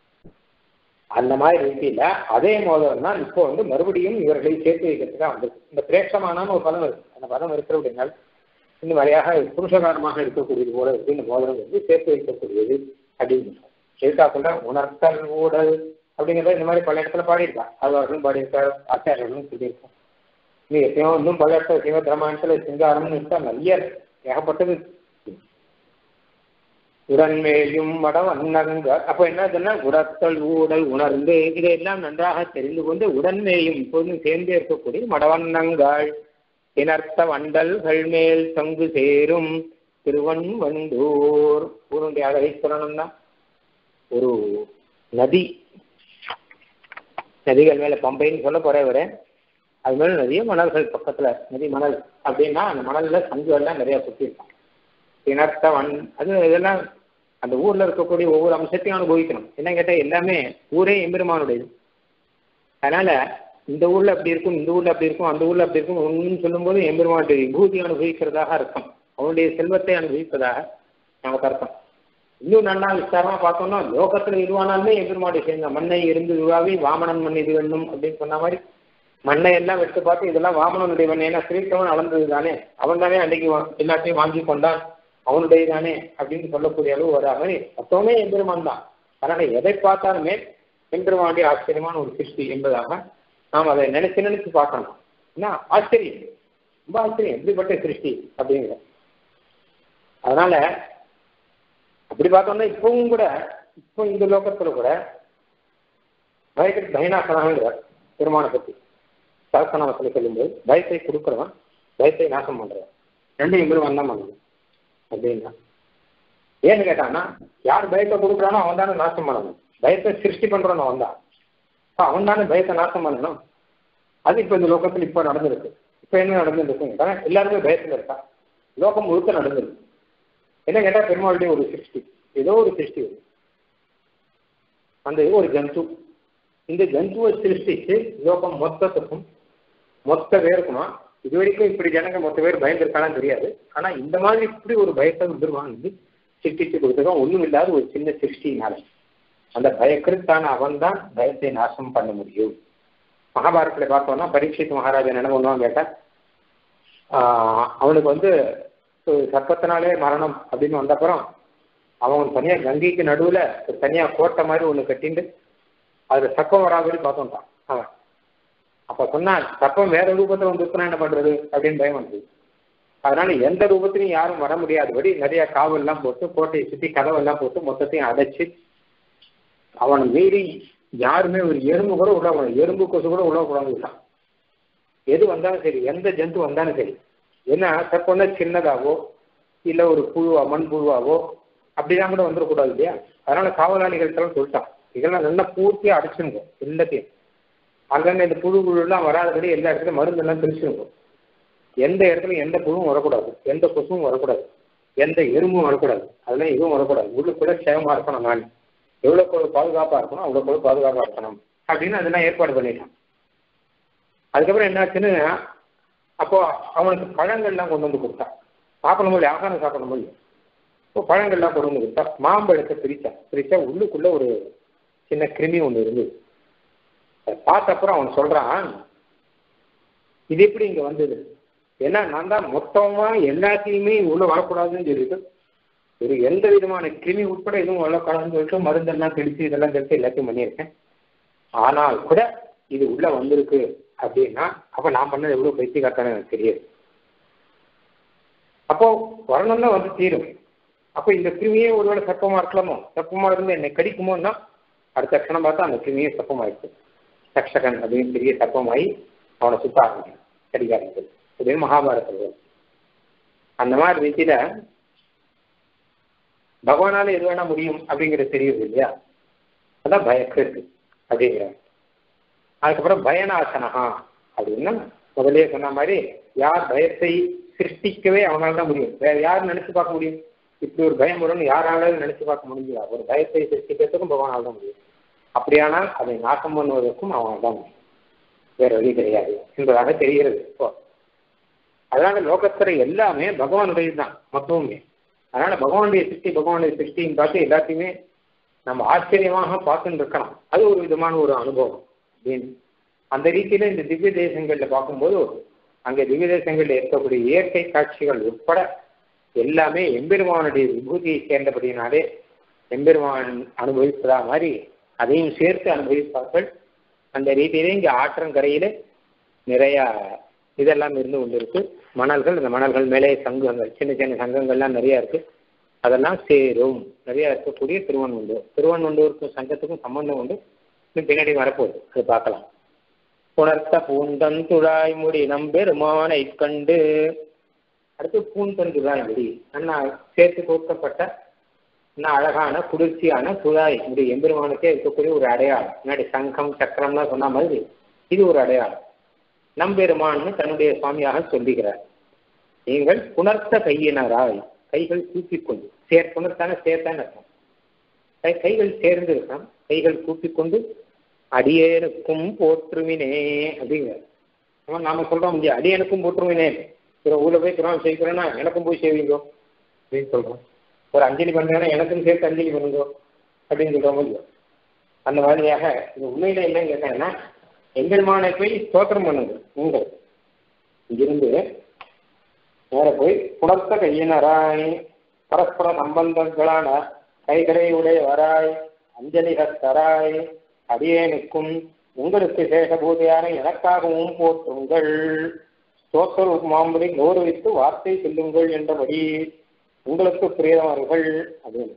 அந்த மாதிரி ரீதியில அதே மோதிரம் தான் இப்போ வந்து மறுபடியும் இவர்களை சேர்த்து வைக்கிறதுக்காக வந்து இந்த பிரேஷமான ஒரு பதம் இருக்கு அந்த பதம் இருக்கிற அப்படின்னா இந்த மாதிரியாக புருஷகாரமாக இருக்கக்கூடியது போல இருக்கு இந்த மோதிரம் வந்து சேர்த்து வைக்கக்கூடியது அப்படின்னு சேர்த்தா சொல்ற உணர்த்தல் ஊடல் அப்படிங்கிறத இந்த மாதிரி பல இடத்துல பாடியிருக்கா அவர்களும் பாடியிருக்கார் ஆச்சாரியர்களும் சொல்லியிருக்கோம் நீ எத்தனையோ இன்னும் பல இடத்துல சிவ திரமாணத்துல சிங்காரம்னு இருக்கா நிறைய ஏகப்பட்டது உடன்மேயும் மடம் அன்னங்க அப்ப என்னதுன்னா உடத்தல் ஊடல் உணர்ந்து இதையெல்லாம் நன்றாக தெரிந்து கொண்டு உடன்மேயும் இப்போதும் சேர்ந்தே இருக்கக்கூடிய மடவண்ணங்கள் இனர்த்த வண்டல்கள் மேல் தொங்கு சேரும் திருவன் வண்டூர் ஊருடைய அழகை சொல்லணும்னா ஒரு நதி நதிகள் மேல பம்பைன்னு சொல்ல போறவரு அது மேல நிறைய மணல்கள் பக்கத்துல நதி மணல் அப்படின்னா அந்த மணல்ல சங்குகள்லாம் நிறைய சுத்திருக்கும் இனர்த்த வன் அது இதெல்லாம் அந்த ஊர்ல இருக்கக்கூடிய ஒவ்வொரு அம்சத்தையும் அனுபவிக்கணும் என்ன கேட்டா எல்லாமே ஊரே எம்பெருமானுடையது அதனால இந்த ஊர்ல அப்படி இருக்கும் இந்த ஊர்ல அப்படி இருக்கும் அந்த ஊர்ல அப்படி இருக்கும் ஒன்றும் சொல்லும்போது எம்பெருமானுடைய விபூதி அனுபவிக்கிறதாக அர்த்தம் அவனுடைய செல்வத்தை அனுபவிப்பதாக நமக்கு அர்த்தம் இன்னும் நல்லா விசாரமா பார்த்தோம்னா லோகத்துல இதுவானாலுமே எம்பெருமாடி சேர்ந்த மண்ணை இருந்து இதுவாகி வாமனன் மண் இது வேண்டும் அப்படின்னு சொன்ன மாதிரி மண்ணை எல்லாம் எடுத்து பார்த்து இதெல்லாம் வாமனனுடைய மண் ஏன்னா ஸ்ரீகிருஷ்ணன் அளந்தது தானே அவன் தானே அன்னைக்கு வா- எல்லாத்தையும் வாங்கி கொண்டான் அவனுடைய தானே அப்படின்னு சொல்லக்கூடிய அளவு வரா மாதிரி மொத்தமே எம்பெருமான் தான் அதனால எதை பார்த்தாலுமே எம்பெருமானுடைய ஆச்சரியமான ஒரு சிருஷ்டி என்பதாக நாம் அதை நினைச்சு நினைச்சு பார்க்கணும் என்ன ஆச்சரியம் ரொம்ப ஆச்சரியம் எப்படிப்பட்ட சிருஷ்டி அப்படிங்கிற அதனால அப்படி பார்த்தோம்னா இப்பவும் கூட இப்போ இந்த லோகத்துல கூட பயக்கட் பயனாசனாங்கிறார் பெருமானை பத்தி சரசனாமத்தில் சொல்லும்போது பயத்தை கொடுக்குறவன் பயத்தை நாசம் பண்றவன் ரெண்டையும் பெருமான் தான் பண்ணணும் அப்படின்னா ஏன்னு கேட்டான்னா யார் பயத்தை கொடுக்குறானோ அவன் தானே நாசம் பண்ணணும் பயத்தை சிருஷ்டி பண்றவன் அவன் தான் அவன் தானே பயத்தை நாசம் பண்ணணும் அது இப்போ இந்த லோகத்தில் இப்போ நடந்திருக்கு இப்போ என்ன நடந்துருக்கு கேட்டா எல்லாருமே பயத்தில் இருக்கா லோகம் முழுக்க நடந்திருக்கு என்ன கேட்டா பெருமாளுடைய ஒரு சிருஷ்டி ஏதோ ஒரு சிருஷ்டி அது அந்த இது ஒரு ஜந்து இந்த ஜந்துவை சிருஷ்டிச்சு லோகம் மொத்தத்துக்கும் மொத்த பேருக்குமா இது வரைக்கும் இப்படி ஜனங்க மொத்த பேர் பயந்துருக்காளான்னு தெரியாது ஆனா இந்த மாதிரி இப்படி ஒரு பயத்தை வந்துருவான் வந்து சிருஷ்டிச்சு கொடுத்துருக்கான் ஒண்ணும் இல்லாத ஒரு சின்ன சிருஷ்டினால அந்த பயக்கருத்தான அவன் தான் பயத்தை நாசம் பண்ண முடியும் மகாபாரதத்துல பார்த்தோம்னா பரீட்சித் மகாராஜன் என்ன பண்ணுவான் கேட்டா ஆஹ் அவனுக்கு வந்து ஒரு சர்ப்பத்தினாலே மரணம் அப்படின்னு வந்தப்புறம் அவன் தனியா கங்கைக்கு நடுவுல ஒரு தனியா கோட்டை மாதிரி ஒண்ணு கட்டிண்டு அதுல சர்ப்பம் வராதபடி பார்த்துட்டான் அவன் அப்ப சொன்னான் சர்ப்பம் வேற ரூபத்துல வந்துருக்குன்னா என்ன பண்றது அப்படின்னு பயம் வந்தது அதனால எந்த ரூபத்திலையும் யாரும் வர முடியாதபடி நிறைய காவல்லாம் போட்டு கோட்டையை சுத்தி கதவெல்லாம் போட்டு மொத்தத்தையும் அடைச்சு அவனை மீறி யாருமே ஒரு எறும்பு கூட உள்ள எறும்பு கொசு கூட உள்ள கூடாதுட்டான் எது வந்தாலும் சரி எந்த ஜந்து வந்தாலும் சரி ஏன்னா சர்ப்பம்னா சின்னதாவோ இல்ல ஒரு புழுவா மண் புழுவாவோ அப்படிலாம் கூட வந்துடக்கூடாது இல்லையா அதனால காவலாளிகள்கிட்ட சொல்லிட்டான் இதெல்லாம் நல்லா பூர்த்தியா அடைச்சுங்க எல்லாத்தையும் அங்கங்க இந்த புழு புழுலாம் வராதபடி எல்லா இடத்துலையும் மருந்து எல்லாம் தெளிச்சுங்க எந்த இடத்துல எந்த புழுவும் வரக்கூடாது எந்த கொசுவும் வரக்கூடாது எந்த எறும்பும் வரக்கூடாது அதெல்லாம் எதுவும் வரக்கூடாது உள்ளுக்குள்ள சேமமா இருக்கணும் நான் எவ்வளவு பாதுகாப்பா இருக்கணும் அவ்வளவு பாதுகாப்பா இருக்கணும் அப்படின்னு அதெல்லாம் ஏற்பாடு பண்ணிட்டான் அதுக்கப்புறம் என்னாச்சுன்னு அப்போ அவனுக்கு பழங்கள்லாம் கொண்டு வந்து கொடுத்தான் சாப்பிட முடியல ஆகாரம் சாப்பிட முடியும் இப்போ பழங்கள்லாம் கொண்டு வந்து கொடுத்தா மாம்பழத்தை பிரித்தான் பிரிச்சா உள்ளுக்குள்ள ஒரு சின்ன கிருமி ஒன்று இருந்தது அதை பார்த்த அப்புறம் அவன் சொல்றான் இது எப்படி இங்க வந்தது ஏன்னா நான் தான் மொத்தமா எல்லாத்தையுமே உள்ள வரக்கூடாதுன்னு சொல்லிட்டு ஒரு எந்த விதமான கிருமி உட்பட எதுவும் வரக்கூடாதுன்னு சொல்லிட்டு மருந்தெல்லாம் தெளிச்சு இதெல்லாம் தெளிச்சு எல்லாத்தையும் பண்ணியிருக்கேன் ஆனால் கூட இது உள்ள வந்திருக்கு அப்படின்னா அப்ப நான் பண்ணது எவ்வளவு பைத்தி காட்டானு எனக்கு தெரியாது அப்போ வரணும்னா வந்து தீரும் அப்போ இந்த கிருமியே ஒருவேளை சப்பமா இருக்கலாமோ சப்பமா இருந்து என்னை கடிக்குமோன்னா அடுத்த க்ஷணம் பார்த்தா அந்த கிருமியே சப்பமாயிடுச்சு தக்ஷகன் அப்படின்னு பெரிய சப்பமாயி அவனை சுத்த ஆரம்பிக்கும் கடிக்க ஆரம்பிச்சது இது மகாபாரதத்தில் அந்த மாதிரி ரீதியில பகவானால எது வேணா முடியும் அப்படிங்கிறது தெரியுது இல்லையா அதான் பயக்கிருக்கு அப்படிங்கிற அதுக்கப்புறம் பயநாசனகா அப்படின்னா முதலே சொன்ன மாதிரி யார் பயத்தை சிருஷ்டிக்கவே அவனால தான் முடியும் வேற யார் நினைச்சு பார்க்க முடியும் இப்படி ஒரு பயம் வரும்னு யாராலும் நினைச்சு பார்க்க முடியுதா ஒரு பயத்தை சிருஷ்டிக்கிறதுக்கும் பகவானால் தான் முடியும் அப்படியானால் அதை நாசம் பண்ணுவதற்கும் அவனால் தான் முடியும் வேற வழி கிடையாது என்பதாக தெரிகிறது இப்போ அதனால லோகத்துல எல்லாமே பகவானுடைய தான் மொத்தமுமே அதனால பகவானுடைய சிருஷ்டி பகவானுடைய சிருஷ்டின்னு பார்த்து எல்லாத்தையுமே நம்ம ஆச்சரியமாக பார்த்துட்டு இருக்கணும் அது ஒரு விதமான ஒரு அனுபவம் அப்படின்னு அந்த ரீதியில இந்த திவ்ய தேசங்கள்ல பார்க்கும்போது அங்க திவ்ய தேசங்கள்ல இருக்கக்கூடிய இயற்கை காட்சிகள் உட்பட எல்லாமே எம்பெருமானுடைய விபூதியை சேர்ந்தபடினாலே எம்பெருமான் அனுபவிப்பதா மாதிரி அதையும் சேர்த்து அனுபவிப்பார்கள் அந்த ரீதியிலே இங்க ஆற்றங்கரையில நிறைய இதெல்லாம் இருந்து கொண்டு இருக்கு மணல்கள் இந்த மணல்கள் மேலே சங்கங்கள் சின்ன சின்ன சங்கங்கள்லாம் நிறைய இருக்கு அதெல்லாம் சேரும் நிறைய இருக்கக்கூடிய திருவண்ணுண்டூர் திருவண்ணுண்டூருக்கும் சங்கத்துக்கும் சம்பந்தம் உண்டு இன்னும் பின்னாடி வரப்போகுது அது பார்க்கலாம் புணர்த்த பூந்தன் துழாய் முடி நம்பெருமானை கண்டு அடுத்து பூந்தன் துழாய் முடி அண்ணா சேர்த்து கொடுக்கப்பட்ட இன்னும் அழகான குளிர்ச்சியான துழாய் முடி எம்பெருமானுக்கே இருக்கக்கூடிய ஒரு அடையாளம் முன்னாடி சங்கம் சக்கரம்லாம் சொன்ன மாதிரி இது ஒரு அடையாளம் நம்பெருமான்னு தன்னுடைய சுவாமியாக சொல்லுகிறார் நீங்கள் புணர்த்த கையினராய் கைகள் கூப்பிக்கொண்டு சேர் புணர்த்தான சேர்த்தான அர்த்தம் கை கைகள் சேர்ந்து இருக்கான் கைகள் கூப்பிக்கொண்டு அடியேனுக்கும் போற்றுவினே அப்படிங்கிறார் ஆமா நாம சொல்றோம் இல்லையா அடியனுக்கும் போற்றுவினே பிற ஊர்ல போய் கிராமம் செய்கிறோன்னா எனக்கும் போய் செய்வீங்க அப்படின்னு சொல்றோம் ஒரு அஞ்சலி பண்றேன்னா எனக்கும் சேர்த்து அஞ்சலி பண்ணுங்க அப்படின்னு சொல்றோம் இல்லையோ அந்த மாதிரியாக இது உண்மையில என்ன கேட்டாங்கன்னா எம்பெருமானை போய் ஸ்தோத்திரம் பண்ணுங்க நீங்கள் இங்கிருந்து நேர போய் புணர்த்த கையினராய் பரஸ்பர சம்பந்தங்களான கைகளை உடையவராய் அஞ்சலிகத்தராய் அடியேனுக்கும் உங்களுக்கு சேஷபூதையான எனக்காகவும் போற்றுங்கள் ஸ்தோத்திர மாம்படி கௌரவித்து வார்த்தை சொல்லுங்கள் என்றபடி உங்களுக்கு பிரியமார்கள் அப்படின்னு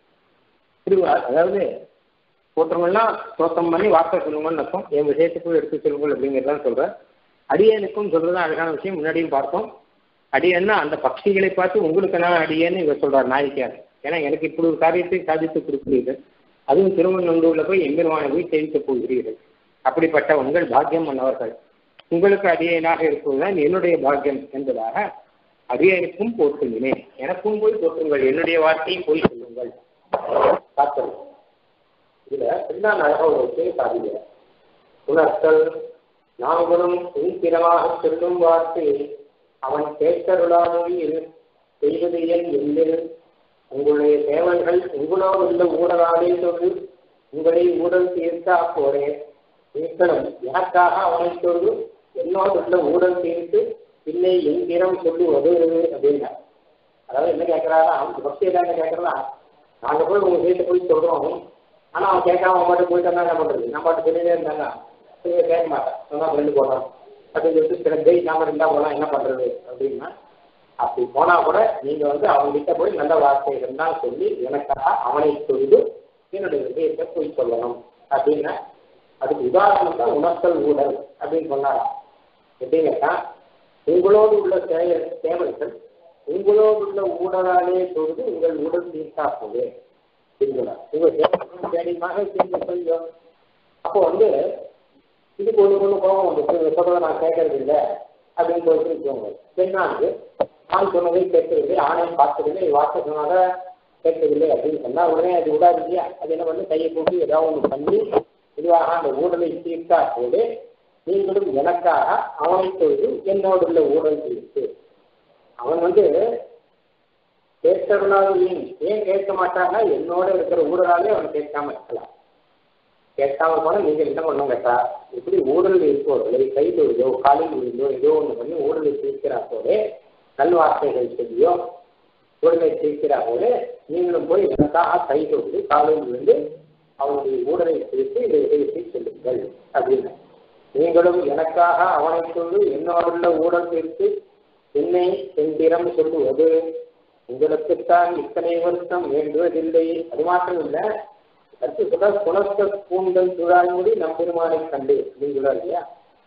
திருவா அதாவது போற்றவங்கலாம் ஸ்தோத்திரம் பண்ணி வார்த்தை சொல்லுங்கன்னு அர்த்தம் என் விஷயத்துக்கும் எடுத்து சொல்லுங்கள் அப்படிங்கிறதான் சொல்றேன் அடியனுக்கும் சொல்றது அழகான விஷயம் முன்னாடியும் பார்த்தோம் அடியன்னா அந்த பட்சிகளை பார்த்து உங்களுக்கு நான் அடியேன்னு இவர் சொல்றார் நாய்க்கார் ஏன்னா எனக்கு இப்படி ஒரு காரியத்தை சாதித்து கொடுக்கிறீர்கள் அதுவும் திருவண்ணூர்ல போய் எம்பெருமானை போய் தெரிவிக்கப் போகிறீர்கள் அப்படிப்பட்ட உங்கள் பாக்கியம் பண்ணவர்கள் உங்களுக்கு அடியனாக இருப்பதுதான் என்னுடைய பாக்கியம் என்பதாக அடியனுக்கும் போற்றுகிறேன் எனக்கும் போய் போற்றுங்கள் என்னுடைய வார்த்தையும் போய் சொல்லுங்கள் பார்த்தோம் இதுல பின்னால் அழகா ஒரு விஷயம் சாதிக்க உணர்த்தல் நாங்களும் உன்பிரமாக சொல்லும் வார்த்தையை அவன் கேட்டருளாமையில் செய்வது என் எந்தில் உங்களுடைய சேவல்கள் உங்களோடு உள்ள ஊடலாலே சொல்லி உங்களை ஊழல் தீர்த்தா போரே நீங்களும் எனக்காக அவனை சொல்லு என்னோடு உள்ள ஊழல் தீர்த்து இல்லை எந்திரம் சொல்லுவது அப்படின்னா அதாவது என்ன கேட்கிறாரா அவன் பக்தி என்ன கேட்கறதா நாங்க போய் உங்க வீட்டை போய் சொல்றோம் ஆனா அவன் கேட்காம அவன் மட்டும் போயிட்டு என்ன பண்றது நம்ம பாட்டு சொல்லிட்டே இருந்தாங்க இவங்க கேட்க மாட்டான் சொன்னா ஃப்ரெண்டு போடுறான் அப்படின்னு சொல்லிட்டு சில டெய் நாம இருந்தா போனா என்ன பண்றது அப்படின்னா அப்படி போனா கூட நீங்க வந்து அவங்க கிட்ட போய் நல்ல வார்த்தைகள் தான் சொல்லி எனக்காக அவனை சொல்லிட்டு என்னுடைய விஷயத்தை போய் சொல்லணும் அப்படின்னா அதுக்கு உதாரணம் தான் உணர்த்தல் ஊழல் அப்படின்னு சொன்னாரா எப்படின்னு கேட்டா உங்களோடு உள்ள சேவை சேவைகள் உங்களோடு உள்ள ஊழலாலே சொல்வது உங்கள் உடல் தீர்த்தா போது அப்படிங்கிறார் உங்க சேவைகளும் தேடியமாக தீர்ந்து சொல்லும் அப்போ வந்து இதுக்கு ஒன்று ஒன்று கோபம் வந்து சொல்றதை நான் கேட்கறது இல்லை அப்படின்னு சொல்லிட்டு வச்சுக்கோங்க பெண்ணாண்டு ஆண் சொன்னதை கேட்கவில்லை ஆணையும் பார்த்ததில்லை வார்த்தை சொன்னாத கேட்கவில்லை அப்படின்னு சொன்னா உடனே அது விடாது இல்லையா அது என்ன பண்ணி கையை போட்டு ஏதாவது ஒன்று பண்ணி இதுவாக அந்த ஊழலை தீர்த்தா போது நீங்களும் எனக்காக அவனை தொழுது என்னோடு உள்ள ஊழல் தீர்த்து அவன் வந்து கேட்கறனாலும் ஏன் ஏன் கேட்க மாட்டாங்க என்னோட இருக்கிற ஊழலாலே அவன் கேட்காம இருக்கலாம் கேட்காம போனா நீங்க என்ன பண்ணும் கேட்டா இப்படி ஊழல் இருப்பவர்களை கை தொழுதோ காலில் விழுந்தோ ஏதோ ஒன்று பண்ணி ஊழலை தீர்க்கிறா போலே நல்வார்த்தைகள் சொல்லியோ ஊழலை தீர்க்கிறா போலே நீங்களும் போய் எனக்காக கை தொழுது காலில் விழுந்து அவனுடைய ஊழலை தீர்த்து இதை விஷயத்தை சொல்லுங்கள் அப்படின்னு நீங்களும் எனக்காக அவனை சொல்லு என்னோடுள்ள ஊழல் தீர்த்து என்னை எந்திரம் சொல்லுவது உங்களுக்குத்தான் இத்தனை வருஷம் வேண்டுவதில்லை அது மாத்திரம் இல்லை அடுத்து சொல்ற குணத்த கூந்தல் துழாய்மொழி நம் பெருமானை கண்டு அப்படின்னு சொல்றாரு இல்லையா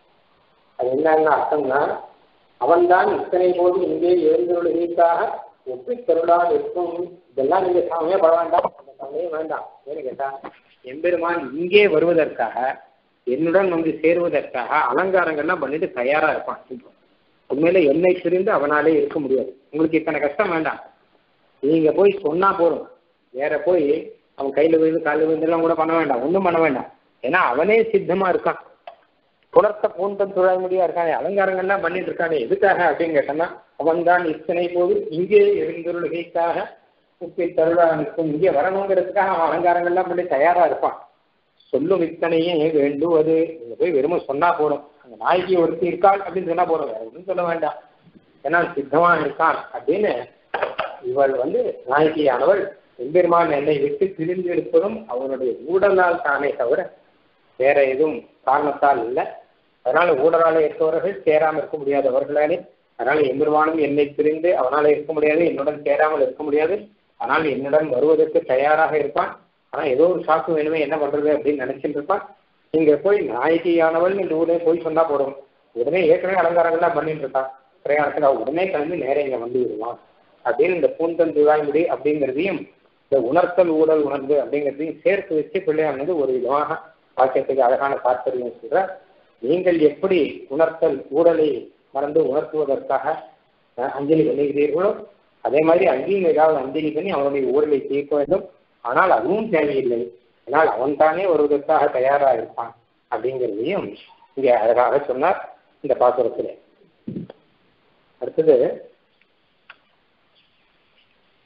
அது என்னன்னு அர்த்தம்னா அவன்தான் இத்தனை போது இங்கே எழுந்துள்ளதற்காக ஒப்பித் தருளால் இருக்கும் இதெல்லாம் நீங்க சாமியே பட வேண்டாம் அந்த சாமியே வேண்டாம் ஏன்னு கேட்டா எம்பெருமான் இங்கே வருவதற்காக என்னுடன் வந்து சேருவதற்காக அலங்காரங்கள்லாம் பண்ணிட்டு தயாரா இருப்பான் உண்மையில என்னை பிரிந்து அவனாலே இருக்க முடியாது உங்களுக்கு இத்தனை கஷ்டம் வேண்டாம் நீங்க போய் சொன்னா போதும் வேற போய் அவன் கையில விழுந்து காலில் விழுந்தெல்லாம் கூட பண்ண வேண்டாம் ஒன்றும் பண்ண வேண்டாம் ஏன்னா அவனே சித்தமா இருக்கான் புலர்த்த பூந்தம் துழாய்மொழியா இருக்கானே அலங்காரங்கள்லாம் பண்ணிட்டு இருக்கானே எதுக்காக அப்படின்னு கேட்டோம்னா அவன் தான் இத்தனை போது இங்கே எழுந்துருளுகைக்காக உப்பில் தருளானுக்கும் இங்கே வரணுங்கிறதுக்காக அவன் அலங்காரங்கள்லாம் பண்ணி தயாரா இருப்பான் சொல்லும் இத்தனையே வேண்டுவது நீங்க போய் வெறும சொன்னா போதும் அந்த நாய்க்கு ஒருத்தி இருக்காள் அப்படின்னு சொன்னா போதும் வேற ஒன்றும் சொல்ல வேண்டாம் ஏன்னா சித்தமா இருக்கான் அப்படின்னு இவள் வந்து நாயகியானவள் எம்பெருமான் என்னை விட்டு பிரிந்து எடுப்பதும் அவனுடைய ஊடலால் தானே தவிர வேற எதுவும் காரணத்தால் இல்லை அதனால ஊடலால இருக்கவர்கள் சேராமல் இருக்க முடியாதவர்களாலே அதனால எம்பெருமானும் என்னை பிரிந்து அவனால இருக்க முடியாது என்னுடன் சேராமல் இருக்க முடியாது ஆனால் என்னுடன் வருவதற்கு தயாராக இருப்பான் ஆனா ஏதோ ஒரு சாக்கு வேணுமே என்ன பண்றது அப்படின்னு நினைச்சிட்டு இருப்பான் நீங்க போய் நாயகியானவள் இந்த ஊரே போய் சொன்னா போடும் உடனே ஏற்கனவே அலங்காரங்கள்லாம் பண்ணிட்டு இருக்கான் பிரயாணத்துல உடனே கிளம்பி நேரே இங்க வந்து விடுவான் அப்படின்னு இந்த பூந்தன் துழாய்முடி அப்படிங்கிறதையும் இந்த உணர்த்தல் ஊழல் உணர்வு அப்படிங்கிறதையும் சேர்த்து வச்சு பிள்ளையார் வந்து ஒரு விதமாக வாக்கியத்துக்கு அழகான தாற்பயம் சொல்ற நீங்கள் எப்படி உணர்த்தல் ஊழலை மறந்து உணர்த்துவதற்காக அஞ்சலி பண்ணுகிறீர்களோ அதே மாதிரி அங்கேயும் ஏதாவது அஞ்சலி பண்ணி அவனுடைய ஊழலை தீர்க்க வேண்டும் ஆனால் அதுவும் தேவையில்லை ஆனால் அவன் தானே வருவதற்காக தயாராக இருப்பான் அப்படிங்கிறதையும் இங்கே அழகாக சொன்னார் இந்த பாசுரத்தில் அடுத்தது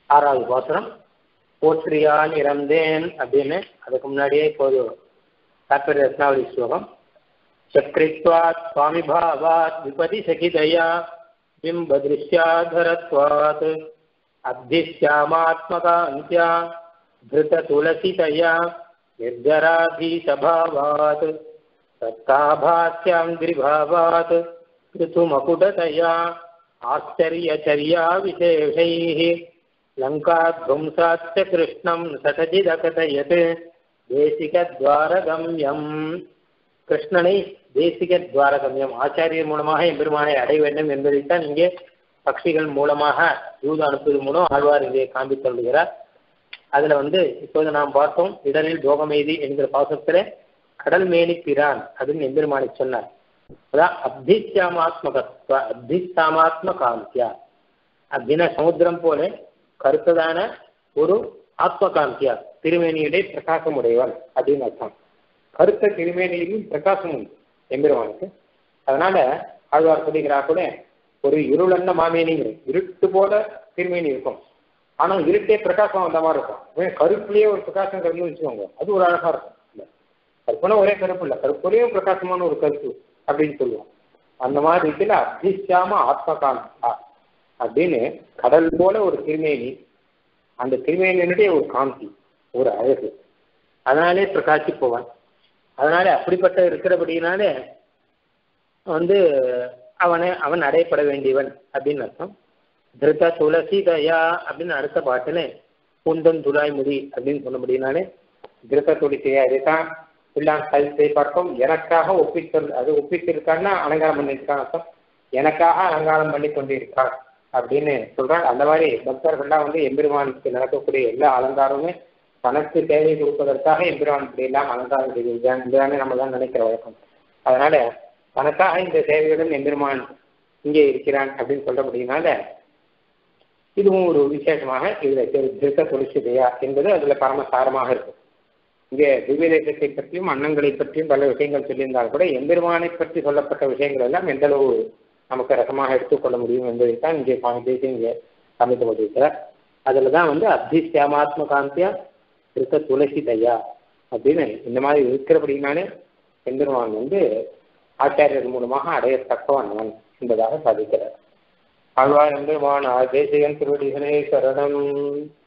ஆறாவது பாசனம் போற்றியால் இறந்தேன் அப்படின்னு அதுக்கு முன்னாடியே இப்போது தாற்பரிய ரத்னாவளி ஸ்லோகம் சக்ரித்வாத் சுவாமி பாவாத் விபதி சகிதயா बिम्बदृश्याधरत्वात् अब्धिश्यामात्मकान्त्या धृततुलसितया निर्जराधीशभावात् सत्ताभास्याङ्घ्रिभावात् पृथुमकुटतया आश्चर्यचर्याविशेषैः लङ्काध्वंसाच्च कृष्णं सटजिदकथयत् தேசிகத்வாரகம்யம் கிருஷ்ணனை தேசிக துவாரகம்யம் ஆச்சாரியர் மூலமாக எம்பெருமானை அடைய வேண்டும் என்பதைத்தான் இங்கே பக்ஷிகள் மூலமாக யூத அனுப்புவது மூலம் ஆழ்வார் இங்கே காண்பித்துள்ளார் அதுல வந்து இப்போது நாம் பார்த்தோம் இடரில் போகமேதி என்கிற பாசத்துல கடல் மேனி பிரான் அப்படின்னு எம்பெருமானை சொன்னார் அதான் அப்திசாமாத்மகத்வ அப்திசாமாத்ம காந்தியா அப்படின்னா சமுத்திரம் போல கருத்ததான ஒரு ஆத்மகாந்தியா திருமேனியுடைய பிரகாசம் உடையவன் அப்படின்னு அர்த்தம் கருத்த திருமேனியிலும் பிரகாசம் உண்டு எம்பெருமானுக்கு அதனால ஆழ்வார் சொல்லுகிறா கூட ஒரு இருளன்ன மாமேனிங்கிற இருட்டு போல திருமேனி இருக்கும் ஆனா இருட்டே பிரகாசம் வந்த மாதிரி இருக்கும் கருப்புலயே ஒரு பிரகாசம் கருன்னு வச்சுக்கோங்க அது ஒரு அழகா இருக்கும் இல்ல கருப்புனா ஒரே கருப்பு இல்ல கருப்புலயும் பிரகாசமான ஒரு கருப்பு அப்படின்னு சொல்லுவோம் அந்த மாதிரி இருக்குல்ல அத்திசாம ஆத்மகாந்தா அப்படின்னு கடல் போல ஒரு திருமேனி அந்த திருமேனியினுடைய ஒரு காந்தி ஒரு அழகு அதனாலே பிரகாசி போவான் அதனால அப்படிப்பட்ட இருக்கிறபடினாலே வந்து அவனை அவன் அடையப்பட வேண்டியவன் அப்படின்னு அர்த்தம் திருத்த துளசி தயா அப்படின்னு அடுத்த பாட்டுன்னு குந்தன் துளாய் முடி அப்படின்னு சொன்னபடினாலே திருத்த துளசியா இதுதான் பிள்ளான் கழுத்தை பார்க்கும் எனக்காக ஒப்பித்தல் அது ஒப்பித்திருக்கான்னா அலங்காரம் பண்ணியிருக்கான் அர்த்தம் எனக்காக அலங்காரம் பண்ணி கொண்டிருக்கான் அப்படின்னு சொல்றாங்க அந்த மாதிரி பக்தர்கள்லாம் வந்து எம்பெருமானுக்கு நடக்கக்கூடிய எல்லா அலங்காரமுமே தனக்கு தேவை கொடுப்பதற்காக எம்பெருமான் இப்படி எல்லாம் அலங்காரம் செய்திருக்கான் இதுதானே நம்ம தான் நினைக்கிற வழக்கம் அதனால தனக்காக இந்த சேவையுடன் எம்பெருமான் இங்கே இருக்கிறான் அப்படின்னு சொல்றபடினால இதுவும் ஒரு விசேஷமாக இதுல திருத்த துளசிதையா என்பது அதுல பரமசாரமாக இருக்கும் இங்கே திவ்ய தேசத்தை பற்றியும் அன்னங்களை பற்றியும் பல விஷயங்கள் சொல்லியிருந்தால் கூட எம்பெருமானை பற்றி சொல்லப்பட்ட விஷயங்கள் எல்லாம் எந்த அளவு நமக்கு ரசமாக எடுத்துக்கொள்ள முடியும் என்பதைத்தான் இங்கே சுவாமி தேசியம் இங்கே சமைத்து கொண்டிருக்கிறார் அதில் தான் வந்து அப்திசியாமாத்ம காந்தியா இருக்க துளசி தையா அப்படின்னு இந்த மாதிரி இருக்கிறபடினாலே எம்பெருமான் வந்து ஆச்சாரியர் மூலமாக அடையத்தக்கவன் அவன் என்பதாக சாதிக்கிறார் ஆழ்வார் எம்பெருமான் தேசிகன் திருவடிகளே சரணம்